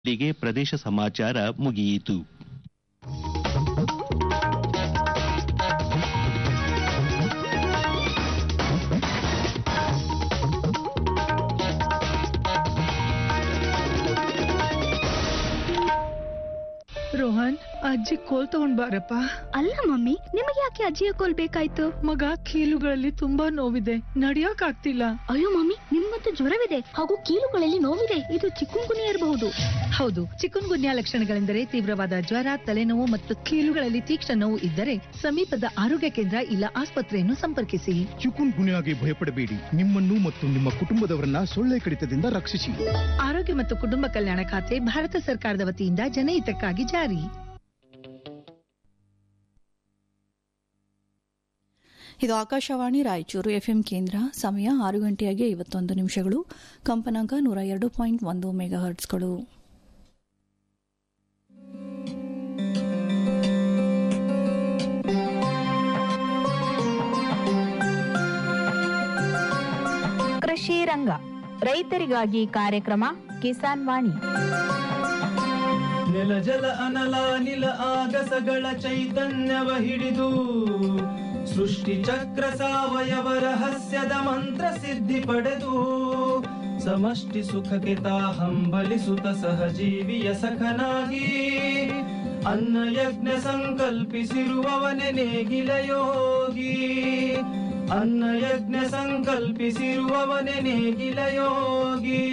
ಇಲ್ಲಿಗೆ ಪ್ರದೇಶ ಸಮಾಚಾರ ಮುಗಿಯಿತು ರೋಹನ್ ಅಜ್ಜಿ ಕೋಲ್ ತಗೊಂಡ್ ಬಾರಪ್ಪ ಅಲ್ಲ ಮಮ್ಮಿ ನಿಮಗೆ ಯಾಕೆ ಅಜ್ಜಿಯ ಕೋಲ್ ಬೇಕಾಯ್ತು ಮಗ ಕೀಲುಗಳಲ್ಲಿ ತುಂಬಾ ನೋವಿದೆ ನಡಿಯಕ್ ಆಗ್ತಿಲ್ಲ ಅಯ್ಯೋ ಮಮ್ಮಿ ನಿಮ್ಮಂತೂ ಜ್ವರವಿದೆ ಹಾಗೂ ಕೀಲುಗಳಲ್ಲಿ ನೋವಿದೆ ಇದು ಚಿಕ್ಕುಂಗುನಿ ಇರಬಹುದು ಹೌದು ಚಿಕನ್ ಗುನ್ಯಾ ಲಕ್ಷಣಗಳೆಂದರೆ ತೀವ್ರವಾದ ಜ್ವರ ತಲೆನೋವು ಮತ್ತು ಕೀಲುಗಳಲ್ಲಿ ತೀಕ್ಷ್ಣ ನೋವು ಇದ್ದರೆ ಸಮೀಪದ ಆರೋಗ್ಯ ಕೇಂದ್ರ ಇಲ್ಲ ಆಸ್ಪತ್ರೆಯನ್ನು ಸಂಪರ್ಕಿಸಿ ಚಿಕುನ್ ಗುನ್ಯಾಗೆ ಭಯಪಡಬೇಡಿ ನಿಮ್ಮನ್ನು ಮತ್ತು ನಿಮ್ಮ ಕುಟುಂಬದವರನ್ನ ಸೊಳ್ಳೆ ಕಡಿತದಿಂದ ರಕ್ಷಿಸಿ ಆರೋಗ್ಯ ಮತ್ತು ಕುಟುಂಬ ಕಲ್ಯಾಣ ಖಾತೆ ಭಾರತ ಸರ್ಕಾರದ ವತಿಯಿಂದ ಜನಹಿತಕ್ಕಾಗಿ ಜಾರಿ ಇದು ಆಕಾಶವಾಣಿ ರಾಯಚೂರು ಎಫ್ಎಂ ಕೇಂದ್ರ ಸಮಯ ಆರು ಗಂಟೆಯಾಗಿ ಐವತ್ತೊಂದು ನಿಮಿಷಗಳು ಕಂಪನಾಂಕ ನೂರ ಎರಡು ಪಾಯಿಂಟ್ ಒಂದು ಮೆಗಾ ಹರ್ಟ್ಸ್ಗಳು ಕೃಷಿ ರಂಗ ರೈತರಿಗಾಗಿ ಕಾರ್ಯಕ್ರಮ ಕಿಸಾನ್ ವಾಣಿ ನೆಲ ಜಲ ಅನಲ ನಿಲ ಆಗಸಗಳ ಚೈತನ್ಯವ ಹಿಡಿದು ಸೃಷ್ಟಿ ಚಕ್ರ ಸಾವಯವ ರಹಸ್ಯದ ಮಂತ್ರ ಸಿದ್ಧಿ ಪಡೆದು ಸಮಷ್ಟಿ ಸುಖಕ್ಕೆ ತಾ ಹಂಬಲಿಸುತ್ತ ಸಹಜೀವಿಯ ಸಖನಾಗಿ ಅನ್ನ ಯಜ್ಞ ಸಂಕಲ್ಪಿಸಿರುವವನೆ ನೇಗಿಲ ಯೋಗಿ ಅನ್ನ ಯಜ್ಞ ಸಂಕಲ್ಪಿಸಿರುವವನೆ ನೇಗಿಲ ಯೋಗಿ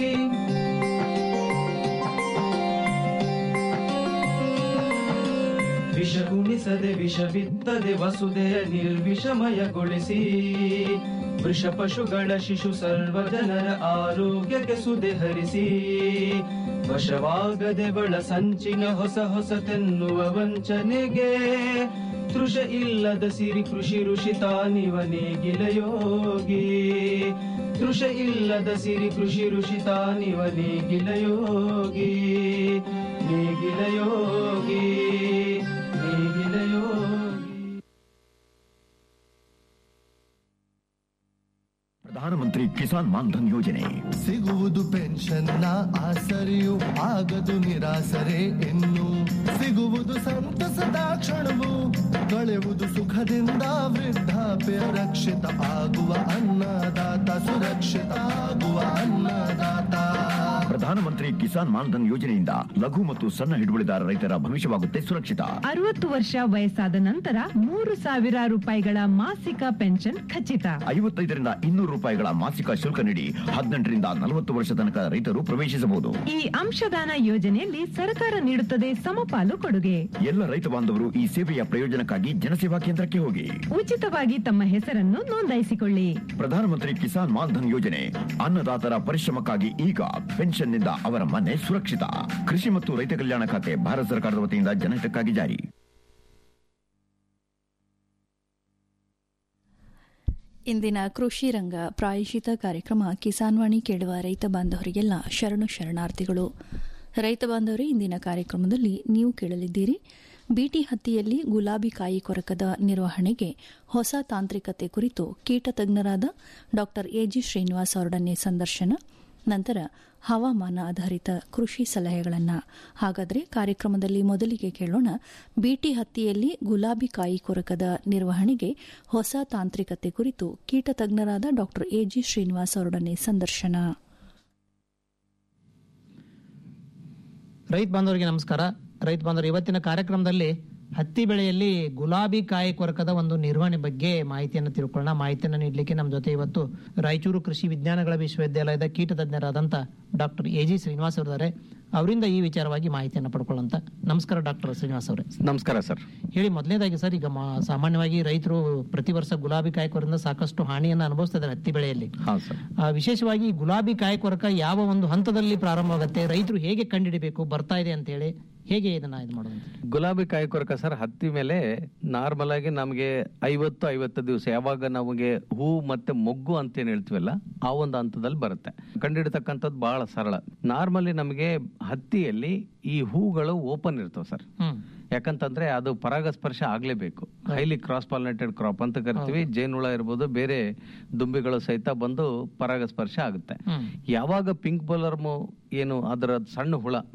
ವಿಷ ಉಣಿಸದೆ ವಿಷ ಬಿತ್ತದೆ ವಸುದೆಯ ನಿರ್ವಿಷಮಯಗೊಳಿಸಿ ವೃಷ ಪಶುಗಳ ಶಿಶು ಸರ್ವ ಜನರ ಆರೋಗ್ಯಕ್ಕೆ ಸುದೆ ಹರಿಸಿ ವಶವಾಗದೆ ಬಳ ಸಂಚಿನ ಹೊಸ ಹೊಸತೆನ್ನುವ ವಂಚನೆಗೆ ತೃಷ ಇಲ್ಲದ ಸಿರಿ ಕೃಷಿ ಋಷಿ ತಾನಿವ ನೇಗಿಲ ಯೋಗಿ ತೃಷ ಇಲ್ಲದ ಸಿರಿ ಕೃಷಿ ಋಷಿ ತಾನಿವ ನೇಗಿಲ ಯೋಗಿ ನೇಗಿಲ ಯೋಗಿ ನೇಗಿಲ ಯೋಗಿ ಪ್ರಧಾನಮಂತ್ರಿ ಕಿಸಾನ್ ಮಾನ್ಧನ್ ಯೋಜನೆ ಸಿಗುವುದು ಪೆನ್ಷನ್ನ ಆಸರೆಯು ಆಗದು ನಿರಾಸರೆ ಇನ್ನು ಸಿಗುವುದು ಸಂತಸದ ಕ್ಷಣವು ಕಳೆಯುವುದು ಸುಖದಿಂದ ವೃದ್ಧಾಪ್ಯ ರಕ್ಷಿತ ಆಗುವ ಅನ್ನದಾತ ಸುರಕ್ಷಿತ ಆಗುವ ಅನ್ನದಾತ ಪ್ರಧಾನಮಂತ್ರಿ ಕಿಸಾನ್ ಮಾನ್ಧನ್ ಯೋಜನೆಯಿಂದ ಲಘು ಮತ್ತು ಸಣ್ಣ ಹಿಡುವಳಿದಾರ ರೈತರ ಭವಿಷ್ಯವಾಗುತ್ತೆ ಸುರಕ್ಷಿತ ಅರವತ್ತು ವರ್ಷ ವಯಸ್ಸಾದ ನಂತರ ಮೂರು ಸಾವಿರ ರೂಪಾಯಿಗಳ ಮಾಸಿಕ ಪೆನ್ಷನ್ ಖಚಿತ ಐವತ್ತೈದರಿಂದ ಇನ್ನೂರು ರೂಪಾಯಿಗಳ ಮಾಸಿಕ ಶುಲ್ಕ ನೀಡಿ ಹದಿನೆಂಟರಿಂದ ನಲವತ್ತು ವರ್ಷ ತನಕ ರೈತರು ಪ್ರವೇಶಿಸಬಹುದು ಈ ಅಂಶದಾನ ಯೋಜನೆಯಲ್ಲಿ ಸರ್ಕಾರ ನೀಡುತ್ತದೆ ಸಮಪಾಲು ಕೊಡುಗೆ ಎಲ್ಲ ರೈತ ಬಾಂಧವರು ಈ ಸೇವೆಯ ಪ್ರಯೋಜನಕ್ಕಾಗಿ ಜನಸೇವಾ ಕೇಂದ್ರಕ್ಕೆ ಹೋಗಿ ಉಚಿತವಾಗಿ ತಮ್ಮ ಹೆಸರನ್ನು ನೋಂದಾಯಿಸಿಕೊಳ್ಳಿ ಪ್ರಧಾನಮಂತ್ರಿ ಕಿಸಾನ್ ಮಾನ್ಧನ್ ಯೋಜನೆ ಅನ್ನದಾತರ ಪರಿಶ್ರಮಕ್ಕಾಗಿ ಈಗ ಪೆನ್ಷನ್ನಿಂದ ಅವರ ಮನೆ ಸುರಕ್ಷಿತ ಕೃಷಿ ಮತ್ತು ರೈತ ಕಲ್ಯಾಣ ಖಾತೆ ಭಾರತ ಸರ್ಕಾರದ ವತಿಯಿಂದ ಜನಹಿತಕ್ಕಾಗಿ ಜಾರಿ ಇಂದಿನ ಕೃಷಿ ರಂಗ ಪ್ರಾಯಶಿತ ಕಾರ್ಯಕ್ರಮ ಕಿಸಾನ್ವಾಣಿ ಕೇಳುವ ರೈತ ಬಾಂಧವರಿಗೆಲ್ಲ ಶರಣು ಶರಣಾರ್ಥಿಗಳು ರೈತ ಬಾಂಧವರೇ ಇಂದಿನ ಕಾರ್ಯಕ್ರಮದಲ್ಲಿ ನೀವು ಕೇಳಲಿದ್ದೀರಿ ಬಿಟಿ ಹತ್ತಿಯಲ್ಲಿ ಗುಲಾಬಿ ಕಾಯಿ ಕೊರಕದ ನಿರ್ವಹಣೆಗೆ ಹೊಸ ತಾಂತ್ರಿಕತೆ ಕುರಿತು ಕೀಟ ತಜ್ಞರಾದ ಡಾ ಎಜಿ ಶ್ರೀನಿವಾಸ್ ಅವರೊಡನೆ ಸಂದರ್ಶನ ನಂತರ ಹವಾಮಾನ ಆಧಾರಿತ ಕೃಷಿ ಸಲಹೆಗಳನ್ನು ಹಾಗಾದರೆ ಕಾರ್ಯಕ್ರಮದಲ್ಲಿ ಮೊದಲಿಗೆ ಕೇಳೋಣ ಬಿಟಿ ಹತ್ತಿಯಲ್ಲಿ ಗುಲಾಬಿ ಕಾಯಿ ಕೊರಕದ ನಿರ್ವಹಣೆಗೆ ಹೊಸ ತಾಂತ್ರಿಕತೆ ಕುರಿತು ಕೀಟ ತಜ್ಞರಾದ ಡಾ ಎಜಿ ಶ್ರೀನಿವಾಸ್ ಅವರೊಡನೆ ಸಂದರ್ಶನ ರೈತ ಬಾಂಧವರಿಗೆ ನಮಸ್ಕಾರ ರೈತ ಬಾಂಧವರು ಇವತ್ತಿನ ಕಾರ್ಯಕ್ರಮದಲ್ಲಿ ಹತ್ತಿ ಬೆಳೆಯಲ್ಲಿ ಗುಲಾಬಿ ಕಾಯಿ ಕೊರಕದ ಒಂದು ನಿರ್ವಹಣೆ ಬಗ್ಗೆ ಮಾಹಿತಿಯನ್ನು ತಿಳ್ಕೊಳ್ಳೋಣ ಮಾಹಿತಿಯನ್ನು ನೀಡಲಿಕ್ಕೆ ನಮ್ಮ ಜೊತೆ ಇವತ್ತು ರಾಯಚೂರು ಕೃಷಿ ವಿಜ್ಞಾನಗಳ ವಿಶ್ವವಿದ್ಯಾಲಯದ ಕೀಟ ತಜ್ಞರಾದಂಥ ಡಾಕ್ಟರ್ ಎ ಜಿ ಶ್ರೀನಿವಾಸ್ ಅವರಿದ್ದಾರೆ ಅವರಿಂದ ಈ ವಿಚಾರವಾಗಿ ಮಾಹಿತಿಯನ್ನು ಪಡ್ಕೊಳ್ಳೋಂತ ನಮಸ್ಕಾರ ಡಾಕ್ಟರ್ ಶ್ರೀನಿವಾಸ್ ಅವರೇ ನಮಸ್ಕಾರ ಸರ್ ಹೇಳಿ ಮೊದಲನೇದಾಗಿ ಸರ್ ಈಗ ಮಾ- ಸಾಮಾನ್ಯವಾಗಿ ರೈತರು ಪ್ರತಿ ವರ್ಷ ಗುಲಾಬಿ ಕಾಯಿ ಕೊರದಿಂದ ಸಾಕಷ್ಟು ಹಾನಿಯನ್ನು ಅನುಭವಿಸ್ತಾ ಇದ್ದಾರೆ ಹತ್ತಿ ಬೆಳೆಯಲ್ಲಿ ಹೌದು ಸರ್ ಆ, ವಿಶೇಷವಾಗಿ ಗುಲಾಬಿ ಕಾಯಿ ಕೊರಕ ಯಾವ ಒಂದು ಹಂತದಲ್ಲಿ ಪ್ರಾರಂಭವಾಗುತ್ತೆ ರೈತರು ಹೇಗೆ ಕಂಡುಹಿಡಿಬೇಕು ಬರ್ತಾ ಇದೆ ಅಂತ ಹೇಳಿ ಹೇಗೆ ಇದನ್ನ ಇದು ಮಾಡೋದು ಗುಲಾಬಿ ಕಾಯಿ ಕೊರಕ ಸರ್ ಹತ್ತಿ ಮೇಲೆ ನಾರ್ಮಲ್ ಆಗಿ ನಮಗೆ ಐವತ್ತು ಐವತ್ತು ದಿವಸ ಯಾವಾಗ ನಮಗೆ ಹೂ ಮತ್ತೆ ಮೊಗ್ಗು ಅಂತ ಏನ್ ಹೇಳ್ತೀವಲ್ಲ ಆ ಒಂದು ಹಂತದಲ್ಲಿ ಬರುತ್ತೆ ಕಂಡಿಡ್ತಕ್ಕಂಥದ್ದು ಬಹಳ ಸರಳ ನಾರ್ಮಲಿ ನಮಗೆ ಹತ್ತಿಯಲ್ಲಿ ಈ ಹೂಗಳು ಓಪನ್ ಇರ್ತವೆ ಸರ್ ಯಾಕಂತಂದ್ರೆ ಅದು ಪರಾಗಸ್ಪರ್ಶ ಆಗ್ಲೇಬೇಕು ಹೈಲಿ ಕ್ರಾಸ್ ಪಾಲಿನೇಟೆಡ್ ಕ್ರಾಪ್ ಅಂತ ಕರಿತೀವಿ ಜೇನುಹುಳ ಇರ್ಬೋದು ಬೇರೆ ದುಂಬಿಗಳು ಸಹಿತ ಬಂದು ಪರಾಗಸ್ಪರ್ಶ ಆಗುತ್ತೆ ಯಾವಾಗ ಪಿಂಕ್ ಬೊಲರ್ಮು ಏನು ಅದರ ಸಣ್ಣ ಹುಳ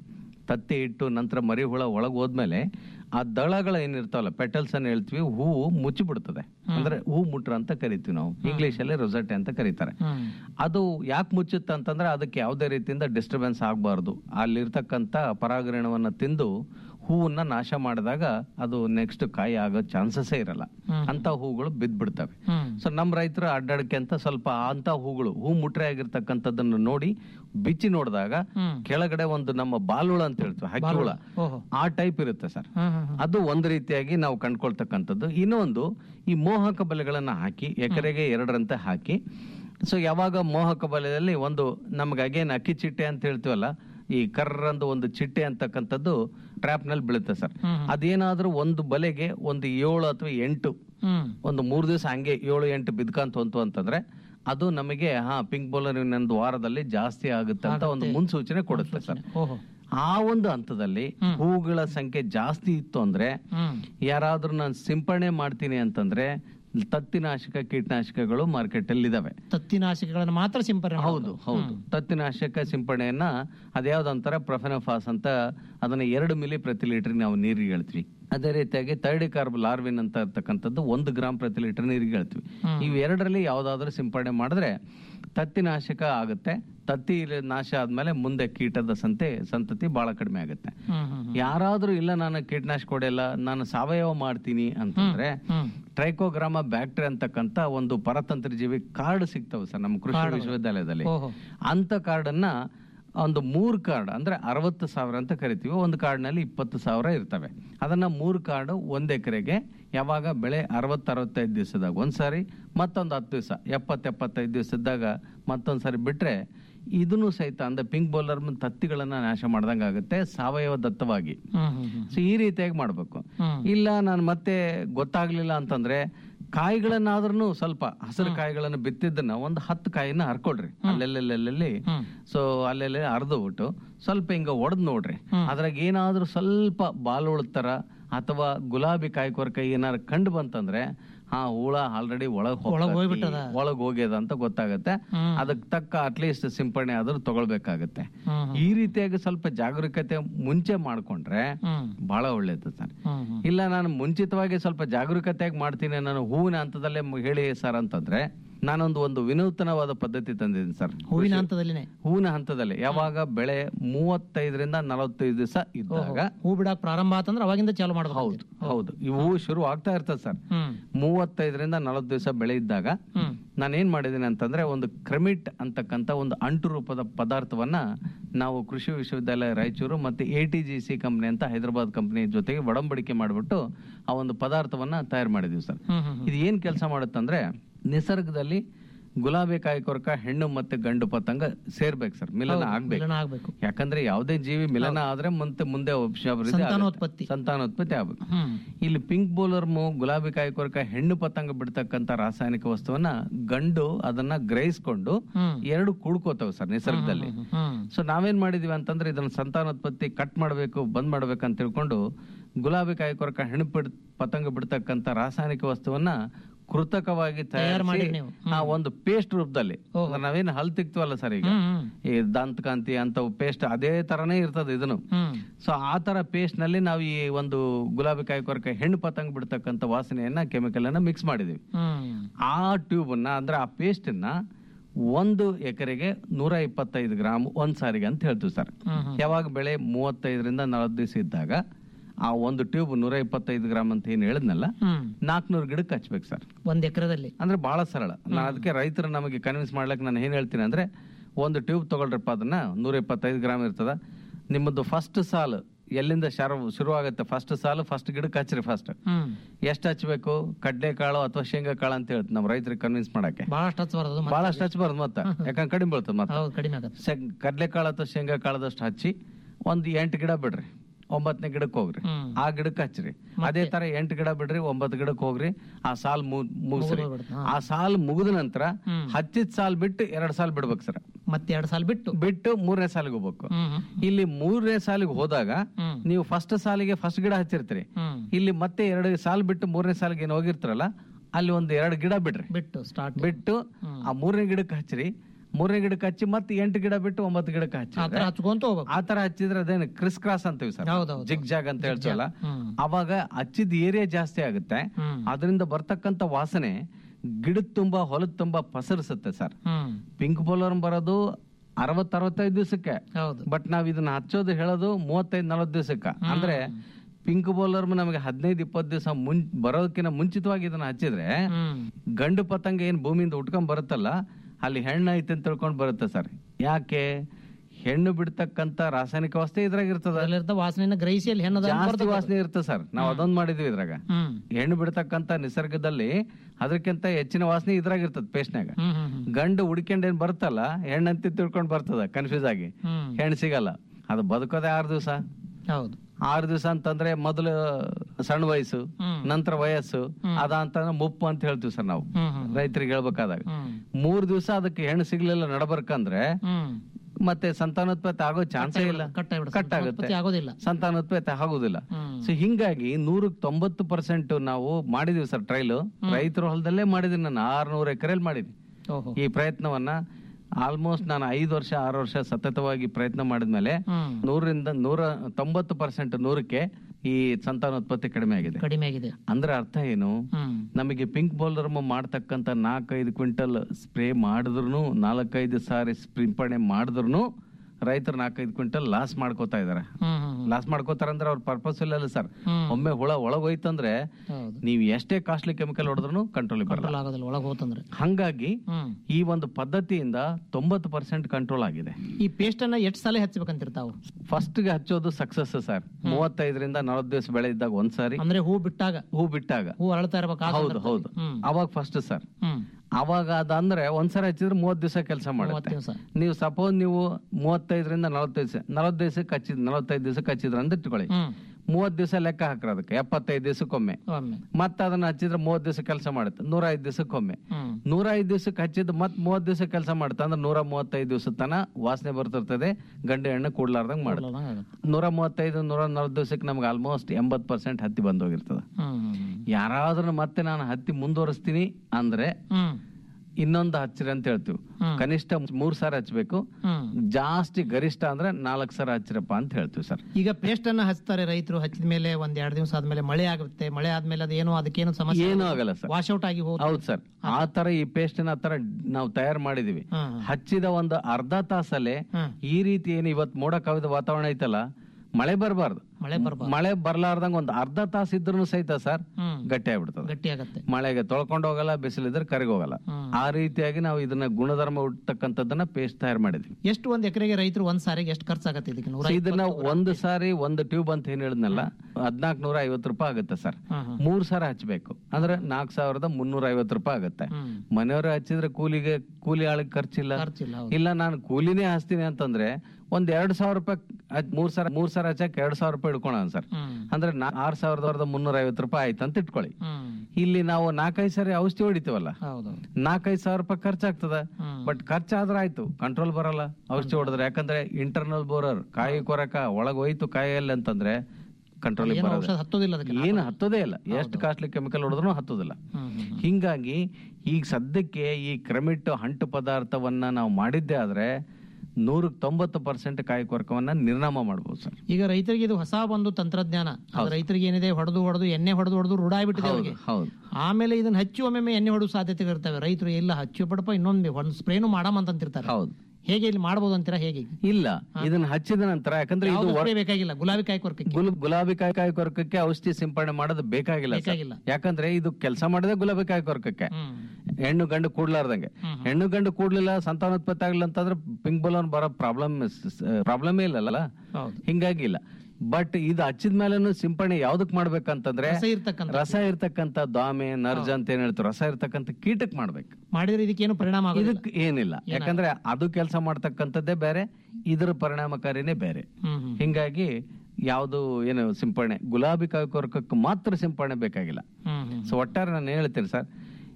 ತತ್ತಿ ಇಟ್ಟು ನಂತರ ಮರಿ ಹುಳ ಒಳಗೆ ಹೋದ್ಮೇಲೆ ಆ ದಳಗಳು ಏನಿರ್ತಾವಲ್ಲ ಪೆಟಲ್ಸ್ ಅನ್ನ ಹೇಳ್ತೀವಿ ಹೂವು ಮುಚ್ಚಿಬಿಡ್ತದೆ ಅಂದ್ರೆ ಹೂ ಮುಟ್ರ ಅಂತ ಕರಿತೀವಿ ನಾವು ಇಂಗ್ಲಿಷ್ ಅಲ್ಲಿ ರೊಸೆಟೆ ಅಂತ ಕರೀತಾರೆ ಅದು ಯಾಕೆ ಮುಚ್ಚುತ್ತೆ ಅಂತಂದ್ರೆ ಅದಕ್ಕೆ ಯಾವುದೇ ರೀತಿಯಿಂದ ಡಿಸ್ಟರ್ಬೆನ್ಸ್ ಆಗಬಾರ್ದು ಅಲ್ಲಿರ್ತಕ್ಕಂಥ ಪರಾಗರಣವನ್ನ ತಿಂದು ಹೂವನ್ನ ನಾಶ ಮಾಡಿದಾಗ ಅದು ನೆಕ್ಸ್ಟ್ ಕಾಯಿ ಆಗೋ ಚಾನ್ಸಸ್ಸೇ ಇರಲ್ಲ ಅಂತ ಹೂಗಳು ಬಿದ್ದ್ಬಿಡ್ತವೆ ಸೊ ನಮ್ಮ ರೈತರು ಅಡ್ಡಾಡಕ್ಕೆ ಅಂತ ಸ್ವಲ್ಪ ಅಂತ ಹೂಗಳು ಹೂ ಮುಟ್ರೆ ಆಗಿರ್ತಕ್ಕಂಥದ್ದನ್ನು ನೋಡಿ ಬಿಚ್ಚಿ ನೋಡಿದಾಗ ಕೆಳಗಡೆ ಒಂದು ನಮ್ಮ ಬಾಲುಳ ಅಂತ ಹೇಳ್ತೀವಿ ಹಕ್ಕಿ ಹುಳ ಓಹೋ ಆ ಟೈಪ್ ಇರುತ್ತೆ ಸರ್ ಹ್ಮ್ ಹ್ಮ್ ಅದು ಒಂದು ರೀತಿಯಾಗಿ ನಾವು ಕಂಡ್ಕೊಳ್ತಕ್ಕಂಥದ್ದು ಇನ್ನೊಂದು ಈ ಮೋಹಕ ಬಲೆಗಳನ್ನ ಹಾಕಿ ಎಕರೆಗೆ ಎರಡರಂತೆ ಹಾಕಿ ಸೊ ಯಾವಾಗ ಮೋಹಕ ಬಲೆಯಲ್ಲಿ ಒಂದು ನಮ್ಗೆ ಅಗೇನ್ ಅಕ್ಕಿ ಚಿಟ್ಟೆ ಅಂತ ಹೇಳ್ತೀವಲ್ಲ ಈ ಕರ್ರಂದು ಒಂದು ಚಿಟ್ಟೆ ಅಂತಕ್ಕಂಥದ್ದು ಟ್ರ್ಯಾಪ್ ನಲ್ಲಿ ಬೀಳುತ್ತೆ ಸರ್ ಅದೇನಾದ್ರೂ ಒಂದು ಬಲೆಗೆ ಒಂದು ಏಳು ಅಥವಾ ಎಂಟು ಹ್ಮ್ ಒಂದು ಮೂರು ದಿವಸ ಹಂಗೆ ಏಳು ಎಂಟು ಬಿದ್ಕಂತ ಹೊಂತು ಅಂತಂದ್ರೆ ಅದು ನಮಗೆ ಹಾ ಪಿಂಕ್ ಬೌಲರ್ ಇನ್ನೊಂದು ವಾರದಲ್ಲಿ ಜಾಸ್ತಿ ಆಗುತ್ತೆ ಅಂತ ಒಂದು ಮುನ್ಸೂಚನೆ ಕೊಡುತ್ತೆ ಸರ್ ಓಹೋ ಆ ಒಂದು ಹಂತದಲ್ಲಿ ಹೂಗಳ ಸಂಖ್ಯೆ ಜಾಸ್ತಿ ಇತ್ತು ಅಂದ್ರೆ ಹ್ಮ್ ಯಾರಾದ್ರೂ ನಾನು ಸಿಂಪರಣೆ ಮಾಡ್ತೀನಿ ಅಂತಂದ್ರೆ ತತ್ತಿನಾಶಕ ಕೀಟನಾಶಕಗಳು ಮಾರ್ಕೆಟ್ ಅಲ್ಲಿ ಇದಾವೆ ತತ್ತಿನಾಶಕಗಳನ್ನು ಮಾತ್ರ ಸಿಂಪರಣೆ ಹೌದು ಹೌದು ತತ್ತಿನಾಶಕ ಸಿಂಪರಣೆಯನ್ನ ಅದ್ಯಾವ್ದಂತಾರ ಪ್ರೊಫೆನೋಫಾಸ್ ಅಂತ ಅದನ್ನ ಎರಡು ಮಿಲಿ ಪ್ರತಿ ಲೀಟರ್ ನಾವು ನೀರಿಗೆ ಹೇಳ್ತೀವಿ ಅದೇ ರೀತಿಯಾಗಿ ತರ್ಡಿ ಕಾರ್ಬ್ ಲಾರ್ವಿನ್ ಅಂತ ಇರ್ತಕ್ಕಂಥದ್ದು ಒಂದು ಗ್ರಾಮ್ ಪ್ರತಿ ಲೀಟರ್ ನೀರಿಗೆ ಹೇಳ್ತೀವಿ ಇವ್ ಎರಡರಲ್ಲಿ ಯಾವ್ದಾದ್ರು ಸಿಂಪರಣೆ ಮಾಡಿದ್ರೆ ತತ್ತಿನಾಶಕ ಆಗುತ್ತೆ ತತ್ತಿ ಇಲ್ಲಿ ನಾಶ ಆದ್ಮೇಲೆ ಮುಂದೆ ಕೀಟದ ಸಂತೆ ಸಂತತಿ ಬಹಳ ಕಡಿಮೆ ಆಗುತ್ತೆ ಹ್ಮ್ ಹ್ಮ್ ಯಾರಾದ್ರೂ ಇಲ್ಲ ನಾನು ಕೀಟನಾಶಕ ಹೊಡೆಯಲ್ಲ ನಾನು ಸಾವಯವ ಮಾಡ್ತೀನಿ ಅಂತಂದ್ರೆ ಟ್ರೈಕೋಗ್ರಾಮ ಬ್ಯಾಕ್ಟೀರಿಯಾ ಅಂತಕ್ಕಂತ ಒಂದು ಪರತಂತ್ರ ಜೀವಿ ಕಾರ್ಡ್ ಸಿಗ್ತವೆ ಸರ್ ನಮ್ಮ ಕೃಷಿ ವಿಶ್ವವಿದ್ಯಾಲಯದಲ್ಲಿ ಓಹೋ ಅಂತ ಕಾರ್ಡ್ ಅನ್ನ ಒಂದು ಮೂರ್ ಕಾರ್ಡ್ ಅಂದ್ರೆ ಅರವತ್ತು ಸಾವಿರ ಅಂತ ಕರಿತೀವಿ ಒಂದು ಕಾರ್ಡ್ ನಲ್ಲಿ ಇಪ್ಪತ್ತು ಸಾವಿರ ಇರ್ತವೆ ಅದನ್ನ ಮೂರ್ ಕಾರ್ಡ್ ಒಂದ್ ಎಕರೆಗೆ ಯಾವಾಗ ಬೆಳೆ ಅರವತ್ತು ಅರವತ್ತೈದು ದಿವಸದಾಗ ಒಂದ್ಸಾರಿ ಮತ್ತೊಂದು ಹತ್ತು ದಿವಸ ಎಪ್ಪತ್ತು ಎಪ್ಪತ್ತೈದು ದಿವಸದಾಗ ಮತ್ತೊಂದ್ ಸಾರಿ ಬಿಟ್ರೆ ಇದನ್ನು ಸಹಿತ ಅಂದ್ರೆ ಪಿಂಕ್ ಬೌಲರ್ ತತ್ತಿಗಳನ್ನ ನಾಶ ಮಾಡ್ದಂಗ ಆಗುತ್ತೆ ಸಾವಯವ ದತ್ತವಾಗಿ ಹ್ಮ್ ಹ್ಮ್ ಹ್ಮ್ ಸೊ ಈ ರೀತಿಯಾಗಿ ಮಾಡ್ಬೇಕು ಹ್ಮ್. ಇಲ್ಲ ನಾನು ಮತ್ತೆ ಗೊತ್ತಾಗ್ಲಿಲ್ಲ ಅಂತಂದ್ರೆ ಕಾಯಿಗಳನ್ನಾದ್ರೂ ಸ್ವಲ್ಪ ಹಸಿರು ಕಾಯಿಗಳನ್ನ ಬಿತ್ತಿದ್ದನ್ನ ಒಂದು ಹತ್ತು ಕಾಯಿನ ಹರ್ಕೊಳ್ರಿ ಅಲ್ಲೆಲ್ಲೆಲ್ಲೆಲ್ಲಿ ಸೊ ಅಲ್ಲೆಲ್ಲ ಅರ್ದು ಬಿಟ್ಟು ಸ್ವಲ್ಪ ಹಿಂಗ ಒಡೆದ್ ನೋಡ್ರಿ ಅದ್ರಾಗ ಏನಾದ್ರೂ ಸ್ವಲ್ಪ ಬಾಲುಳ ತರ ಅಥವಾ ಗುಲಾಬಿ ಕಾಯಿ ಕೊರಕ ಏನಾರು ಕಂಡು ಬಂತಂದ್ರೆ ಹಾ ಹುಳ ಆಲ್ರೆಡಿ ಒಳಗ್ ಒಳಗ್ ಹೋಗ್ಬಿಟ್ಟದ. ಒಳಗ್ ಹೋಗ್ಯದ ಅಂತ ಗೊತ್ತಾಗತ್ತೆ ಹ್ಮ್. ಅದಕ್ಕೆ ತಕ್ಕ ಅಟ್ಲೀಸ್ಟ್ ಸಿಂಪರಣೆ ಆದ್ರೂ ತಗೊಳ್ಬೇಕಾಗತ್ತೆ ಹ್ಮ್ ಹ್ಮ್. ಈ ರೀತಿಯಾಗಿ ಸ್ವಲ್ಪ ಜಾಗರೂಕತೆ ಮುಂಚೆ ಮಾಡ್ಕೊಂಡ್ರೆ ಹ್ಮ್ ಬಹಳ ಒಳ್ಳೇದು ಸರ್ ಹ್ಮ್ ಹ್ಮ್ ಇಲ್ಲ ನಾನು ಮುಂಚಿತವಾಗಿ ಸ್ವಲ್ಪ ಜಾಗರೂಕತೆಯಾಗಿ ಮಾಡ್ತೀನಿ ನಾನು ಹೂವಿನ ಹಂತದಲ್ಲೇ ಮ- ಹೇಳಿ ಸರ್ ಅಂತಂದ್ರೆ ನಾನೊಂದು ಒಂದು ವಿನೂತನವಾದ ಪದ್ಧತಿ ತಂದಿದ್ದೀನಿ ಸರ್ ಹೂವಿನ ಹಂತದಲ್ಲಿನೇ ಹೂವಿನ ಹಂತದಲ್ಲಿ ಯಾವಾಗ ಬೆಳೆ ಮೂವತ್ತೈದರಿಂದ ನಲವತ್ತೈದು ದಿವಸ ಇದ್ದಾಗ ಹೂ ಬಿಡಾಕ್ ಪ್ರಾರಂಭ ಆತಂದ್ರೆ ಅವಾಗಿಂದ ಚಾಲು ಮಾಡ್ಬೇಕು ಹೌದು ಹೌದು ಈ ಹೂವು ಶುರು ಆಗ್ತಾ ಇರ್ತದೆ ಸರ್ ಹ್ಮ್ ಮೂವತ್ತೈದರಿಂದ ನಲವತ್ತು ದಿವಸ ಬೆಳೆ ಇದ್ದಾಗ ಹ್ಮ್ ನಾನು ಏನ್ ಮಾಡಿದ್ದೀನಿ ಅಂತಂದ್ರೆ ಒಂದು ಕ್ರೆಮಿಟ್ ಅಂತಕ್ಕಂತ ಒಂದು ಅಂಟು ರೂಪದ ಪದಾರ್ಥವನ್ನ ನಾವು ಕೃಷಿ ವಿಶ್ವವಿದ್ಯಾಲಯ ರಾಯಚೂರು ಮತ್ತೆ A T G C company ಅಂತ ಹೈದರಾಬಾದ್ ಕಂಪ್ನಿ ಜೊತೆಗೆ ಒಡಂಬಡಿಕೆ ಮಾಡಿಬಿಟ್ಟು ಆ ಒಂದು ಪದಾರ್ಥವನ್ನ ತಯಾರು ಮಾಡಿದೀವಿ ಸರ್ ಹ್ಮ್ ಹ್ಮ್ ಇದು ಏನ್ ಕೆಲಸ ಮಾಡುತ್ತಂದ್ರೆ ನಿಸರ್ಗದಲ್ಲಿ ಗುಲಾಬಿ ಕಾಯಿ ಕೊರಕ ಹೆಣ್ಣು ಮತ್ತೆ ಗಂಡು ಪತಂಗ ಸೇರ್ಬೇಕು ಸರ್ ಮಿಲನ ಆಗ್ಬೇಕು ಮಿಲನ ಆಗ್ಬೇಕು ಯಾಕಂದ್ರೆ ಯಾವುದೇ ಜೀವಿ ಮಿಲನ ಆದ್ರೆ ಮುಂದೆ ಮುಂದೆ ವಂಶಾಭಿವೃದ್ಧಿ ಆಗುತ್ತೆ. ಸಂತಾನೋತ್ಪತ್ತಿ. ಸಂತಾನೋತ್ಪತ್ತಿ ಆಗ್ಬೇಕು ಹ್ಮ್ ಇಲ್ಲಿ ಪಿಂಕ್ ಬೌಲರ್ ಮೂ ಗುಲಾಬಿ ಕಾಯಿ ಕೊರಕ ಹೆಣ್ಣು ಪತಂಗ ಬಿಡ್ತಕ್ಕಂತ ರಾಸಾಯನಿಕ ವಸ್ತುವನ್ನ ಗಂಡು ಅದನ್ನ ಗ್ರಹಿಸ್ಕೊಂಡು ಹ್ಮ್. ಎರಡು ಕುಡ್ಕೋತಾವ ಸರ್ ನಿಸರ್ಗದಲ್ಲಿ ಹ್ಮ್ ಸೊ ನಾವೇನ್ ಮಾಡಿದೀವಿ ಅಂತಂದ್ರೆ ಇದನ್ನ ಸಂತಾನೋತ್ಪತ್ತಿ ಕಟ್ ಮಾಡಬೇಕು ಬಂದ್ ಮಾಡ್ಬೇಕು ಅಂತ ತಿಳ್ಕೊಂಡು ಗುಲಾಬಿ ಕಾಯಿ ಕೊರಕ ಹೆಣ್ಣು ಬಿಡ್ ಪತಂಗ ಬಿಡ್ತಕ್ಕಂತ ರಾಸಾಯನಿಕ ವಸ್ತುವನ್ನ ಕೃತಕವಾಗಿ ತಯಾರು ತಯಾರಿಸಿ ಮಾಡಿರಿ ನೀವು. ಆ ಒಂದು ಪೇಸ್ಟ್ ರೂಪದಲ್ಲಿ ನಾವೇನು ಹಲ್ ತಿಕ್ತಿವಲ್ಲ ಸರ್ ಈಗ ಹ್ಮ್ ಹ್ಮ್ ಈ ದಂತಕಾಂತಿ ಅಂತ ಪೇಸ್ಟ್ ಅದೇ ತರನೇ ಇರ್ತದೆ ಇದನ್ನು ಹ್ಮ್ ಸೊ ಆ ತರ ಪೇಸ್ಟ್ ನಲ್ಲಿ ನಾವು ಈ ಒಂದು ಗುಲಾಬಿ ಕಾಯಿ ಕೊರಕ ಹೆಣ್ಣು ಪತಂಗ ಬಿಡ್ತಕ್ಕಂತ ವಾಸನೆಯನ್ನ ಕೆಮಿಕಲ್ ಅನ್ನ ಮಿಕ್ಸ್ ಮಾಡಿದೀವಿ ಹ್ಮ್ ಆ ಟ್ಯೂಬ್ ಅನ್ನ ಅಂದ್ರೆ ಆ ಪೇಸ್ಟ್ ಅನ್ನ ಒಂದು ಎಕರೆಗೆ ನೂರ ಇಪ್ಪತ್ತೈದು ಗ್ರಾಮ್ ಒಂದ್ ಸಾರಿಗೆ ಅಂತ ಹೇಳ್ತೀವಿ ಸರ್ ಹ್ಮ್ ಹ್ಮ್. ಯಾವಾಗ ಬೆಳೆ ಮೂವತ್ತೈದರಿಂದ ನಲವತ್ತು ದಿವಸ ಇದ್ದಾಗ ಆ ಒಂದು ಟ್ಯೂಬ್ ನೂರ ಇಪ್ಪತ್ತೈದು ಗ್ರಾಮ್ ಅಂತ ಏನ್ ಹೇಳಿದ್ನಲ್ಲ ಹ್ಮ್ ನಾಲ್ಕುನೂರು ಗಿಡಕ್ಕೆ ಹಚ್ಬೇಕು ಸರ್ ಒಂದ್ ಎಕರೆದಲ್ಲಿ ಅಂದ್ರೆ ಬಹಳ ಸರಳ ನಾನು ಅದಕ್ಕೆ ರೈತರು ನಮಗೆ ಕನ್ವಿನ್ಸ್ ಮಾಡ್ಲಿಕ್ಕೆ ನಾನು ಏನ್ ಹೇಳ್ತೀನಿ ಅಂದ್ರೆ ಒಂದು ಟ್ಯೂಬ್ ತಗೊಳ್ರಪ್ಪ ಅದನ್ನ ನೂರ ಇಪ್ಪತ್ತೈದು ಗ್ರಾಮ್ ಇರ್ತದ ನಿಮ್ಮದು ಫಸ್ಟ್ ಸಾಲು ಎಲ್ಲಿಂದ ಶರ ಶುರುವಾಗುತ್ತೆ ಫಸ್ಟ್ ಸಾಲು ಫಸ್ಟ್ ಗಿಡಕ್ಕೆ ಹಚ್ಚ್ರಿ ಫಸ್ಟ್ ಹ್ಮ್ ಎಷ್ಟು ಹಚ್ಬೇಕು ಕಡ್ಲೆ ಕಾಳು ಅಥವಾ ಶೇಂಗಾ ಕಾಳು ಅಂತ ಹೇಳ್ತೀವಿ ನಮ್ಮ ರೈತರಿಗೆ ಕನ್ವಿನ್ಸ್ ಮಾಡಕ್ಕೆ ಬಹಳಷ್ಟು ಹಚ್ಚಬಾರದು ಮತ್ತೆ. ಬಹಳಷ್ಟು ಹಚ್ಬಾರ್ದು ಮತ್ತೆ ಯಾಕಂದ್ರೆ ಕಡಿಮೆ ಬೀಳ್ತದೆ ಮತ್ತೆ ಹೌದು ಕಡಿಮೆ ಆಗತ್ತೆ ಸೆ- ಕಡ್ಲೆ ಕಾಳು ಅಥವಾ ಶೇಂಗಾ ಕಾಳದಷ್ಟು ಹಚ್ಚಿ ಒಂದ್ ಎಂಟು ಗಿಡ ಬಿಡ್ರಿ ಒಂಬತ್ತನೇ ಗಿಡಕ್ಕೆ ಹೋಗ್ರಿ ಹ್ಮ್. ಆ ಗಿಡಕ್ಕೆ ಹಚ್ಚ್ರಿ ಅದೇ ತರ ಎಂಟು ಗಿಡ ಬಿಡ್ರಿ ಒಂಬತ್ತು ಗಿಡಕ್ಕೆ ಹೋಗ್ರಿ ಆ ಸಾಲ್ ಮು- ಮುಗಿಸ್ರಿ ಮುಗ್ದೋಗ್ಬಿಡುತ್ತೆ, ಹಾ. ಆ ಸಾಲ್ ಮುಗಿದ ನಂತರ ಹ್ಮ್. ಹಚ್ಚಿದ ಸಾಲ್ ಬಿಟ್ಟು ಎರಡ್ ಸಾಲ್ ಬಿಡ್ಬೇಕು ಸರ್ ಮತ್ತೆ ಎರಡ್ ಸಾಲ ಬಿಟ್ಟು ಬಿಟ್ಟು ಮೂರನೇ ಸಾಲಿಗೆ ಹೋಗ್ಬೇಕು ಹ್ಮ್ ಇಲ್ಲಿ ಮೂರನೇ ಸಾಲಿಗೆ ಹೋದಾಗ ಹ್ಮ್. ನೀವು ಫಸ್ಟ್ ಸಾಲಿಗೆ ಫಸ್ಟ್ ಗಿಡ ಹಚ್ಚಿರ್ತೀರಿ ಹ್ಮ್ ಇಲ್ಲಿ ಮತ್ತೆ ಎರಡು ಸಾಲ್ ಬಿಟ್ಟು ಮೂರನೇ ಸಾಲಿಗೆ ಏನು ಹೋಗಿರ್ತಾರಲ್ಲ ಅಲ್ಲಿ ಒಂದು ಎರಡು ಗಿಡ ಬಿಡ್ರಿ ಬಿಟ್ಟು ಸ್ಟಾರ್ಟ್ ಬಿಟ್ಟು ಆ ಮೂರನೇ ಗಿಡಕ್ಕೆ ಹಚ್ಚ್ರಿ ಮೂರನೇ ಗಿಡಕ್ಕೆ ಹಚ್ಚಿ ಮತ್ತೆ ಎಂಟು ಗಿಡ ಬಿಟ್ಟು ಒಂಬತ್ತು ಗಿಡಕ್ಕೆ ಹಚ್ಚಿ ಆ ತರ ಹಚ್ಕೊಂತ ಹೋಗ್ಬೇಕು ಆ ತರ ಹಚ್ಚಿದ್ರೆ ಅದೇನು ಕ್ರಿಸ್ ಕ್ರಾಸ್ ಅಂತೀವಿ ಸರ್ ಹೌದೌದು. ಜಿಗ್ ಜಾಗ್ ಅಂತ ಹೇಳ್ತೀವಲ್ಲ ಹ್ಮ್. ಅವಾಗ ಹಚ್ಚಿದ ಏರಿಯಾ ಜಾಸ್ತಿ ಆಗುತ್ತೆ ಹ್ಮ್. ಅದರಿಂದ ಬರ್ತಕ್ಕಂತ ವಾಸನೆ ಗಿಡದ ತುಂಬಾ ಹೊಲದ ತುಂಬಾ ಪಸರಿಸುತ್ತೆ ಸರ್ ಹ್ಮ್ ಪಿಂಕ್ ಬೌಲರ್ ಬರೋದು ಅರವತ್ ಅರವತ್ತೈದು ದಿವಸಕ್ಕೆ ಹೌದು ಬಟ್ ನಾವ್ ಇದನ್ನ ಹಚ್ಚೋದು ಹೇಳೋದು ಮೂವತ್ತೈದು ನಲವತ್ತು ದಿವಸಕ್ಕೆ ಅಂದ್ರೆ ಪಿಂಕ್ ಬೌಲರ್ ನಮಗೆ ಹದಿನೈದು ಇಪ್ಪತ್ತು ದಿವಸ ಮುನ್ ಬರೋದಕ್ಕಿಂತ ಮುಂಚಿತವಾಗಿ ಇದನ್ನ ಹಚ್ಚಿದ್ರೆ ಹ್ಮ್ ಗಂಡು ಪತಂಗ ಏನ್ ಭೂಮಿಯಿಂದ ಉಟ್ಕೊಂಡ್ ಬರುತ್ತಲ್ಲ ಅಲ್ಲಿ ಹೆಣ್ಣು ಐತೆ ಅಂತ ತಿಳ್ಕೊಂಡ್ ಬರುತ್ತೆ ಸರ್ ಯಾಕೆ ಹೆಣ್ಣು ಬಿಡ್ತಕ್ಕಂತ ರಾಸಾಯನಿಕ ವಸ್ತು ಇದ್ರಾಗ ಇರ್ತದ ಅದ್ರಲ್ಲಿರ್ತ ವಾಸನೆಯನ್ನ ಗ್ರಹಿಸಿ ಅಲ್ಲಿ ಹೆಣ್ಣದ ಜಾಸ್ತಿ ವಾಸನೆ ಇರುತ್ತೆ ಸರ್ ನಾವ್ ಅದೊಂದ್ ಮಾಡಿದ್ವಿ ಇದ್ರಾಗ ಹ್ಮ್ ಹೆಣ್ಣು ಬಿಡ್ತಕ್ಕಂತ ನಿಸರ್ಗದಲ್ಲಿ ಅದಕ್ಕಿಂತ ಹೆಚ್ಚಿನ ವಾಸನೆ ಇದ್ರಾಗ ಇರ್ತದ ಪೇಸ್ಟ್ನಾಗ ಹ್ಮ್ ಹ್ಮ್ ಹ್ಮ್ ಗಂಡು ಹುಡ್ಕೊಂಡ್ ಏನ್ ಬರ್ತಲ್ಲ ಹೆಣ್ಣಂತ ತಿಳ್ಕೊಂಡ್ ಬರ್ತದ ಕನ್ಫ್ಯೂಸ್ ಆಗಿ ಹ್ಮ್ ಹೆಣ್ಣು ಸಿಗಲ್ಲ ಅದು ಬದುಕೋದೇ ಆರು ದಿವಸ ಹೌದು ಆರು ದಿವಸ ಅಂತಂದ್ರೆ ಮೊದಲು ಸಣ್ಣ ವಯಸ್ಸು ಹ್ಮ್. ನಂತರ ವಯಸ್ಸು ಅದ ಅಂತಂದ್ರೆ ಮುಪ್ಪು ಅಂತ ಹೇಳ್ತೀವಿ ಸರ್ ನಾವು ಹ್ಮ್ ಹ್ಮ್ ರೈತರಿಗೆ ಹೇಳ್ಬೇಕಾದಾಗ ಹ್ಮ್ ಮೂರ್ ದಿವಸ ಅದಕ್ಕೆ ಹೆಣ್ಣು ಸಿಗ್ಲಿಲ್ಲ ನಡಬರ್ಕಂದ್ರೆ ಹ್ಮ್ ಮತ್ತೆ ಸಂತಾನೋತ್ಪತ್ತಿ ಆಗೋ ಚಾನ್ಸೇ ಇಲ್ಲ ಕಟ್ ಆಗ್ಬಿಡುತ್ತೆ. ಕಟ್ ಆಗುತ್ತೆ ಸಂತಾನೋತ್ಪತ್ತಿ ಆಗೋದಿಲ್ಲ ಸಂತಾನೋತ್ಪತ್ತಿ ಆಗೋದಿಲ್ಲ ಹ್ಮ್. ಸೊ ಹಿಂಗಾಗಿ ನೂರಕ್ಕೆ ತೊಂಬತ್ತು ಪರ್ಸೆಂಟ್ ನಾವು ಮಾಡಿದೀವಿ ಸರ್ ಟ್ರೈಲು ರೈತರ ಹೊಲದಲ್ಲೇ ಮಾಡಿದೀನಿ ನಾನು ಆರ್ನೂರು ಎಕರೆಯಲ್ಲಿ ಮಾಡಿದ್ವಿ ಓಹೋ ಈ ಪ್ರಯತ್ನವನ್ನ ಆಲ್ಮೋಸ್ಟ್ ನಾನು ಐದು ವರ್ಷ ಆರು ವರ್ಷ ಸತತವಾಗಿ ಪ್ರಯತ್ನ ಮಾಡಿದ್ಮೇಲೆ ಹ್ಮ್ ನೂರಿಂದ ನೂರ ತೊಂಬತ್ತು ಪರ್ಸೆಂಟ್ ನೂರಕ್ಕೆ ಈ ಸಂತಾನೋತ್ಪತ್ತಿ ಕಡಿಮೆ ಆಗಿದೆ ಕಡಿಮೆ ಆಗಿದೆ ಅಂದ್ರೆ ಅರ್ಥ ಏನು ಹ್ಮ್ ನಮಗೆ ಪಿಂಕ್ ಬೌಲರ್ ಮಾಡ್ತಕ್ಕಂತ ನಾಲ್ಕೈದು ಕ್ವಿಂಟಲ್ ಸ್ಪ್ರೇ ಮಾಡಿದ್ರು ನಾಲ್ಕೈದು ಸಾರಿ ಸಿಂಪಡಣೆ ಮಾಡಿದ್ರು ರೈತರು ನಾಲ್ಕೈದು ಕ್ವಿಂಟಲ್ ಲಾಸ್ ಮಾಡ್ಕೋತಾ ಇದಾರೆ ಹ್ಮ್ ಹ್ಮ್ ಲಾಸ್ ಮಾಡ್ಕೋತಾರ ಅಂದ್ರೆ ಅವ್ರ ಪರ್ಪಸ್ ಇಲ್ಲ ಸರ್ ಹ್ಮ್. ಒಮ್ಮೆ ಹುಳ ಒಳಗ್ ಹೋಯ್ತಂದ್ರೆ ಹೌದು ನೀವು ಎಷ್ಟೇ ಕಾಸ್ಟ್ಲಿ ಕೆಮಿಕಲ್ ಹೊಡೆದ್ರು ಕಂಟ್ರೋಲ್ ಬರಲ್ಲ ಕಂಟ್ರೋಲ್ ಆಗೋದಿಲ್ಲ ಒಳಗೆ ಹೋತಂದ್ರೆ ಹಂಗಾಗಿ ಹ್ಮ್ ಈ ಒಂದು ಪದ್ಧತಿಯಿಂದ ತೊಂಬತ್ತು ಪರ್ಸೆಂಟ್ ಕಂಟ್ರೋಲ್ ಆಗಿದೆ ಈ ಪೇಸ್ಟ್ ಅನ್ನ ಎಷ್ಟು ಸಲ ಹಚ್ಬೇಕಂತಿರ್ತಾವು ಫಸ್ಟ್ ಗೆ ಹಚ್ಚೋದು ಸಕ್ಸಸ್ ಸರ್ ಮೂವತ್ತೈದರಿಂದ ನಲವತ್ತು ದಿವಸ ಬೆಳೆ ಇದ್ದಾಗ ಒಂದ್ಸಾರಿ ಅಂದ್ರೆ ಹೂ ಬಿಟ್ಟಾಗ ಹೂ ಬಿಟ್ಟಾಗ ಹೂ ಅರಳ್ತಾ ಇರ್ಬೇಕು ಆ ಹೌದು ಸಂದರ್ಭದಲ್ಲಿ. ಹೌದು ಹ್ಮ್ ಅವಾಗ ಫಸ್ಟ್ ಸರ್ ಹ್ಮ್ ಅವಾಗ ಅದಂದ್ರೆ ಒಂದ್ಸರಿ ಹಚ್ಚಿದ್ರೆ ಮೂವತ್ ದಿವಸ ಕೆಲಸ ಮೂವತ್ತು ಮಾಡುತ್ತೆ ದಿವಸ ನೀವು ಸಪೋಸ್ ನೀವು ಮೂವತ್ತೈದರಿಂದ ನಲವತ್ತೈದು ದಿವಸ ನಲವತ್ತು ದಿವಸಕ್ಕೆ ಹಚ್ಚಿದ್ ನಲವತ್ತೈದು ದಿವಸಕ್ಕೆ ಹಚ್ಚಿದ್ರ ಅಂತ ಇಟ್ಕೊಳ್ಳಿ ಹ್ಮ್ ಮೂವತ್ ದಿವಸ ಲೆಕ್ಕ ಹಾಕ್ರಿ ಅದಕ್ಕೆ ಎಪ್ಪತ್ತೈದು ದಿವಸಕ್ಕೊಮ್ಮೆ ಒಮ್ಮೆ ಮತ್ತೆ ಅದನ್ನ ಹಚ್ಚಿದ್ರೆ ಮೂವತ್ ದಿವಸ ಕೆಲಸ ಮಾಡುತ್ತೆ ನೂರ ಐದು ದಿವಸಕ್ಕೊಮ್ಮೆ ಹ್ಮ್ ನೂರ ಐದು ದಿವಸಕ್ಕೆ ಹಚ್ಚಿದ್ ಮತ್ ಮೂವತ್ ದಿವಸ ಕೆಲಸ ಮಾಡುತ್ತೆ ಅಂದ್ರೆ ನೂರ ಮೂವತ್ತೈದು ದಿವಸ ತನ ವಾಸನೆ ಬರ್ತಿರ್ತದೆ ಗಂಡು ಹೆಣ್ಣು ಕೂಡ್ಲಾರ್ದಂಗ್ ಮಾಡುತ್ತೆ ಕೊಡ್ಲಂಗ್ ಆಗುತ್ತೆ. ನೂರ ಮೂವತ್ತೈದು ನೂರ ನಲವತ್ತು ದಿವಸಕ್ಕೆ ನಮ್ಗೆ ಆಲ್ಮೋಸ್ಟ್ ಎಂಬತ್ ಪರ್ಸೆಂಟ್ ಹತ್ತಿ ಬಂದೋಗಿರ್ತದೆ ಹ್ಮ್ ಹ್ಮ್ ಯಾರಾದ್ರೂ ಮತ್ತೆ ನಾನು ಹತ್ತಿ ಮುಂದುವರಿಸ್ತೀನಿ ಅಂದ್ರೆ ಹ್ಮ್ ಇನ್ನೊಂದು ಹಚ್ಚಿರಿ ಅಂತ ಹೇಳ್ತೀವಿ ಹ್ಮ್. ಕನಿಷ್ಠ ಮೂರ್ ಸಾರಿ ಹಚ್ಬೇಕು ಹ್ಮ್ ಜಾಸ್ತಿ ಗರಿಷ್ಠ ಅಂದ್ರೆ ನಾಲ್ಕು ಸಾರಿ ಹಚ್ಚಿರಪ್ಪ ಅಂತ ಹೇಳ್ತೀವಿ ಸರ್ ಈಗ ಪೇಸ್ಟ್ ಅನ್ನ ಹಚ್ತಾರೆ ರೈತರು ಹಚ್ಚಿದ ಮೇಲೆ ಒಂದ್ ಎರಡ್ ದಿವಸ ಆದ್ಮೇಲೆ ಮಳೆ ಆಗುತ್ತೆ ಮಳೆ ಆದ್ಮೇಲೆ ಅದೇನೋ ಅದಕ್ಕೇನು ಸಮಸ್ಯೆ ಏನೂ ಆಗಲ್ಲ ಸರ್ ವಾಶೌಟ್ ಆಗಿ ಹೋಗುತ್ತೆ ಹೌದು ಸರ್ ಆ ತರ ಈ ಪೇಸ್ಟ್ ನ ತರ ನಾವು ತಯಾರು ಮಾಡಿದೀವಿ ಹ್ಮ್ ಹಚ್ಚಿದ ಒಂದು ಅರ್ಧ ತಾಸಲ್ಲೇ ಹ್ಮ್ ಈ ರೀತಿ ಏನು ಇವತ್ ಮೋಡ ಕವಿದ ವಾತಾವರಣ ಐತಲ್ಲ ಮಳೆ ಬರಬಾರ್ದು ಮಳೆ ಬರ್ಬಾರ್ದು ಮಳೆ ಬರ್ಲಾರ್ದಂಗ ಒಂದು ಅರ್ಧ ತಾಸು ಇದ್ರೂ ಸಹಿತ ಸರ್ ಹ್ಮ್ ಗಟ್ಟಿ ಆಗ್ಬಿಡ್ತದೆ ಗಟ್ಟಿ ಆಗತ್ತೆ ಮಳೆಗೆ ತೊಳ್ಕೊಂಡು ಹೋಗಲ್ಲ ಬಿಸಿಲಿದ್ರೆ ಕರಗಿ ಹೋಗಲ್ಲ ಹ್ಮ್. ಆ ರೀತಿಯಾಗಿ ನಾವು ಇದನ್ನ ಗುಣಧರ್ಮ ಹುಟ್ಟತಕ್ಕಂಥದ್ದನ್ನ ಪೇಸ್ಟ್ ತಯಾರು ಮಾಡಿದ್ವಿ ಎಷ್ಟು ಒಂದ್ ಎಕರೆಗೆ ರೈತರು ಒಂದ್ ಸಾರಿಗೆ ಎಷ್ಟು ಖರ್ಚಾಗತ್ತೆ ಇದಕ್ಕೆ ನೂರ So ಇದನ್ನ ಒಂದು ಸಾರಿ ಒಂದು ಟ್ಯೂಬ್ ಅಂತ ಏನ್ ಹೇಳಿದ್ನಲ್ಲ ಹದ್ನಾಲ್ಕು ನೂರ ಐವತ್ತು ರೂಪಾಯಿ ಆಗುತ್ತೆ ಸರ್ ಹ್ಮ್ ಹ್ಮ್ ಮೂರ್ ಸಾರಿ ಹಚ್ಬೇಕು ಅಂದ್ರೆ ನಾಲ್ಕ್ ಸಾವಿರದ ಮುನ್ನೂರ ಐವತ್ತು ರೂಪಾಯಿ ಆಗುತ್ತೆ ಹ್ಮ್ ಮನೆಯವರು ಹಚ್ಚಿದ್ರೆ ಕೂಲಿಗೆ ಕೂಲಿ ಆಳಿಗೆ ಖರ್ಚಿಲ್ಲ ಖರ್ಚಿಲ್ಲ ಹೌದು. ಇಲ್ಲ ನಾನು ಕೂಲಿನೇ ಹಚ್ತೀನಿ ಅಂತಂದ್ರೆ ಒಂದ್ ಎರಡ್ ಸಾವಿರ ರೂಪಾಯಿ ಹಚ್- ಮೂರ್ ಸಾವಿರ ಮೂರ್ ಸಾವಿರ ಹಚ್ಚಕ್ ಎರಡ್ ಸಾವಿರ ರೂಪಾಯಿ ಇಟ್ಕೊಳ ಸರ್ ಹ್ಮ್ ಅಂದ್ರೆ ನಾ- ಆರ್ ಸಾವಿರದ ಮುನ್ನೂರ ಐವತ್ತು ರೂಪಾಯಿ ಆಯ್ತು ಅಂತ ಇಟ್ಕೊಳ್ಳಿ ಹ್ಮ್ ಇಲ್ಲಿ ನಾವು ನಾಲ್ಕೈದು ಸಾರಿ ಔಷಧಿ ಹೊಡಿತೀವಲ್ಲ ಹೌದು ನಾಲ್ಕೈದು ಸಾವಿರ ರೂಪಾಯಿ ಖರ್ಚಾಗ್ತದ ಹ್ಮ್ ಬಟ್ ಖರ್ಚಾದ್ರೆ ಆಯ್ತು ಕಂಟ್ರೋಲ್ ಬರಲ್ಲ ಔಷಧಿ ಹೊಡೆದ್ರೆ ಯಾಕಂದ್ರೆ ಇಂಟರ್ನಲ್ ಬೋರರ್ ಕಾಯಿ ಕೊರಕ ಒಳಗ್ ಹೋಯ್ತು ಕಾಯಲ್ಲಿ ಅಂತಂದ್ರೆ ಕಂಟ್ರೋಲ್ ಏನು ಬರೋದು ಔಷಧ ಹತ್ತೋದಿಲ್ಲ ಅದಕ್ಕೆ ಏನು ಹತ್ತೋದೇ ಇಲ್ಲ ಎಷ್ಟು ಕಾಸ್ಟ್ಲಿ ಕೆಮಿಕಲ್ ಹೊಡೆದ್ರು ಹತ್ತೋದಿಲ್ಲ ಹ್ಮ್ ಹ್ಮ್ ಹಿಂಗಾಗಿ ಈಗ ಸದ್ಯಕ್ಕೆ ಈ ಕ್ರಮಿಟ್ ಅಂಟು ಪದಾರ್ಥವನ್ನ ನಾವು ಮಾಡಿದ್ದೇ ಆದ್ರೆ ನೂರಕ್ಕೆ ತೊಂಬತ್ತು ಪರ್ಸೆಂಟ್ ಕಾಯಿ ಕೊರಕವನ್ನ ನಿರ್ನಾಮ ಮಾಡ್ಬೋದು ಸರ್ ಈಗ ರೈತರಿಗೆ ಇದು ಹೊಸ ಒಂದು ತಂತ್ರಜ್ಞಾನ ಅದು ರೈತರಿಗೆ ಏನಿದೆ ಹೊಡೆದು ಹೊಡೆದು ಎಣ್ಣೆ ಹೊಡೆದು ಹೊಡೆದು ರೂಢ ಆಗ್ಬಿಟ್ಟಿದೆ ಅವರಿಗೆ ಹೌದು ಆಮೇಲೆ ಇದನ್ನ ಹಚ್ಚಿ ಒಮ್ಮೆ ಎಣ್ಣೆ ಹೊಡೆದು ಸಾಧ್ಯತೆಗಳು ಇರ್ತವೆ ರೈತರು ಎಲ್ಲ ಹಚ್ಚಿ ಬಿಡಪ್ಪ ಇನ್ನೊಂದು ಒಂದು ಸ್ಪ್ರೇನು ಮಾಡಮ್ ಅಂತಿರ್ತಾರೆ ಹೌದು ಹೇಗೆ ಇಲ್ಲಿ ಮಾಡ್ಬೋದು ಅಂತೀರಾ ಹೇಗೆ ಇಲ್ಲ ಇದನ್ನ ಹಚ್ಚಿದ ನಂತರ ಯಾಕಂದ್ರೆ ಇದು ಯಾವ್ದು ವರ್- spray ಬೇಕಾಗಿಲ್ಲ ಗುಲಾಬಿ ಕಾಯಿ ಕೊರಕಕ್ಕೆ ಗುಲ್- ಗುಲಾಬಿ ಕಾಯಿ ಕಾಯಿ ಕೊರಕಕ್ಕೆ ಔಷಧಿ ಸಿಂಪಡಣೆ ಮಾಡೋದು ಬೇಕಾಗಿಲ್ಲ ಸರ್. ಬೇಕಾಗಿಲ್ಲ. ಯಾಕಂದ್ರೆ ಇದು ಕೆಲಸ ಮಾಡಿದೆ ಗುಲಾಬಿ ಕಾಯಿ ಕೊರಕಕ್ಕೆ ಹ್ಮ್ ಹೆಣ್ಣು ಗಂಡು ಕೂಡ್ಲಾರ್ದಂಗೆ ಹ್ಮ್. ಹೆಣ್ಣು ಗಂಡು ಕೂಡ್ಲಿಲ್ಲ ಸಂತಾನೋತ್ಪತ್ತಿ ಆಗ್ಲಿಲ್ಲ ಅಂತಂದ್ರೆ ಪಿಂಕ್ ಬಲೂನ್ ಬರೋ ಪ್ರಾಬ್ಲಮ್ ಪ್ರಾಬ್ಲಮೇ ಇಲ್ಲಲ್ಲ ಹೌದು ಹಿಂಗಾಗಿ ಇಲ್ಲ ಬಟ್ ಇದು ಹಚ್ಚಿದ ಮೇಲೆನು ಸಿಂಪಡಣೆ ಯಾವ್ದಕ್ ಮಾಡ್ಬೇಕಂತಂದ್ರೆ ರಸ ಇರ್ತಕ್ಕಂಥ ರಸ ಇರ್ತಕ್ಕಂತ ದಾಮೆ ನರ್ಜ ಅಂತ ಏನ್ ಹೇಳ್ತಾರೆ ರಸ ಇರ್ತಕ್ಕಂತ ಕೀಟಕ್ ಮಾಡ್ಬೇಕು ಮಾಡಿದ್ರೆ ಇದಕ್ಕೇನು ಪರಿಣಾಮ ಆಗೋದಿಲ್ಲ ಇದಕ್ ಏನಿಲ್ಲ ಯಾಕಂದ್ರೆ ಅದು ಕೆಲಸ ಮಾಡ್ತಕ್ಕಂಥದ್ದೇ ಬೇರೆ ಇದ್ರ ಪರಿಣಾಮಕಾರಿನೇ ಬೇರೆ ಹ್ಮ್ ಹ್ಮ್ ಹಿಂಗಾಗಿ ಯಾವುದು ಏನು ಸಿಂಪಡಣೆ ಗುಲಾಬಿ ಕಾಯಿ ಕೊರಕಕ್ಕೆ ಮಾತ್ರ ಸಿಂಪಡಣೆ ಬೇಕಾಗಿಲ್ಲ ಹ್ಮ್ ಹ್ಮ್ ಸೊ ಒಟ್ಟಾರೆ ನಾನು ಹೇಳ್ತೀನಿ ಸರ್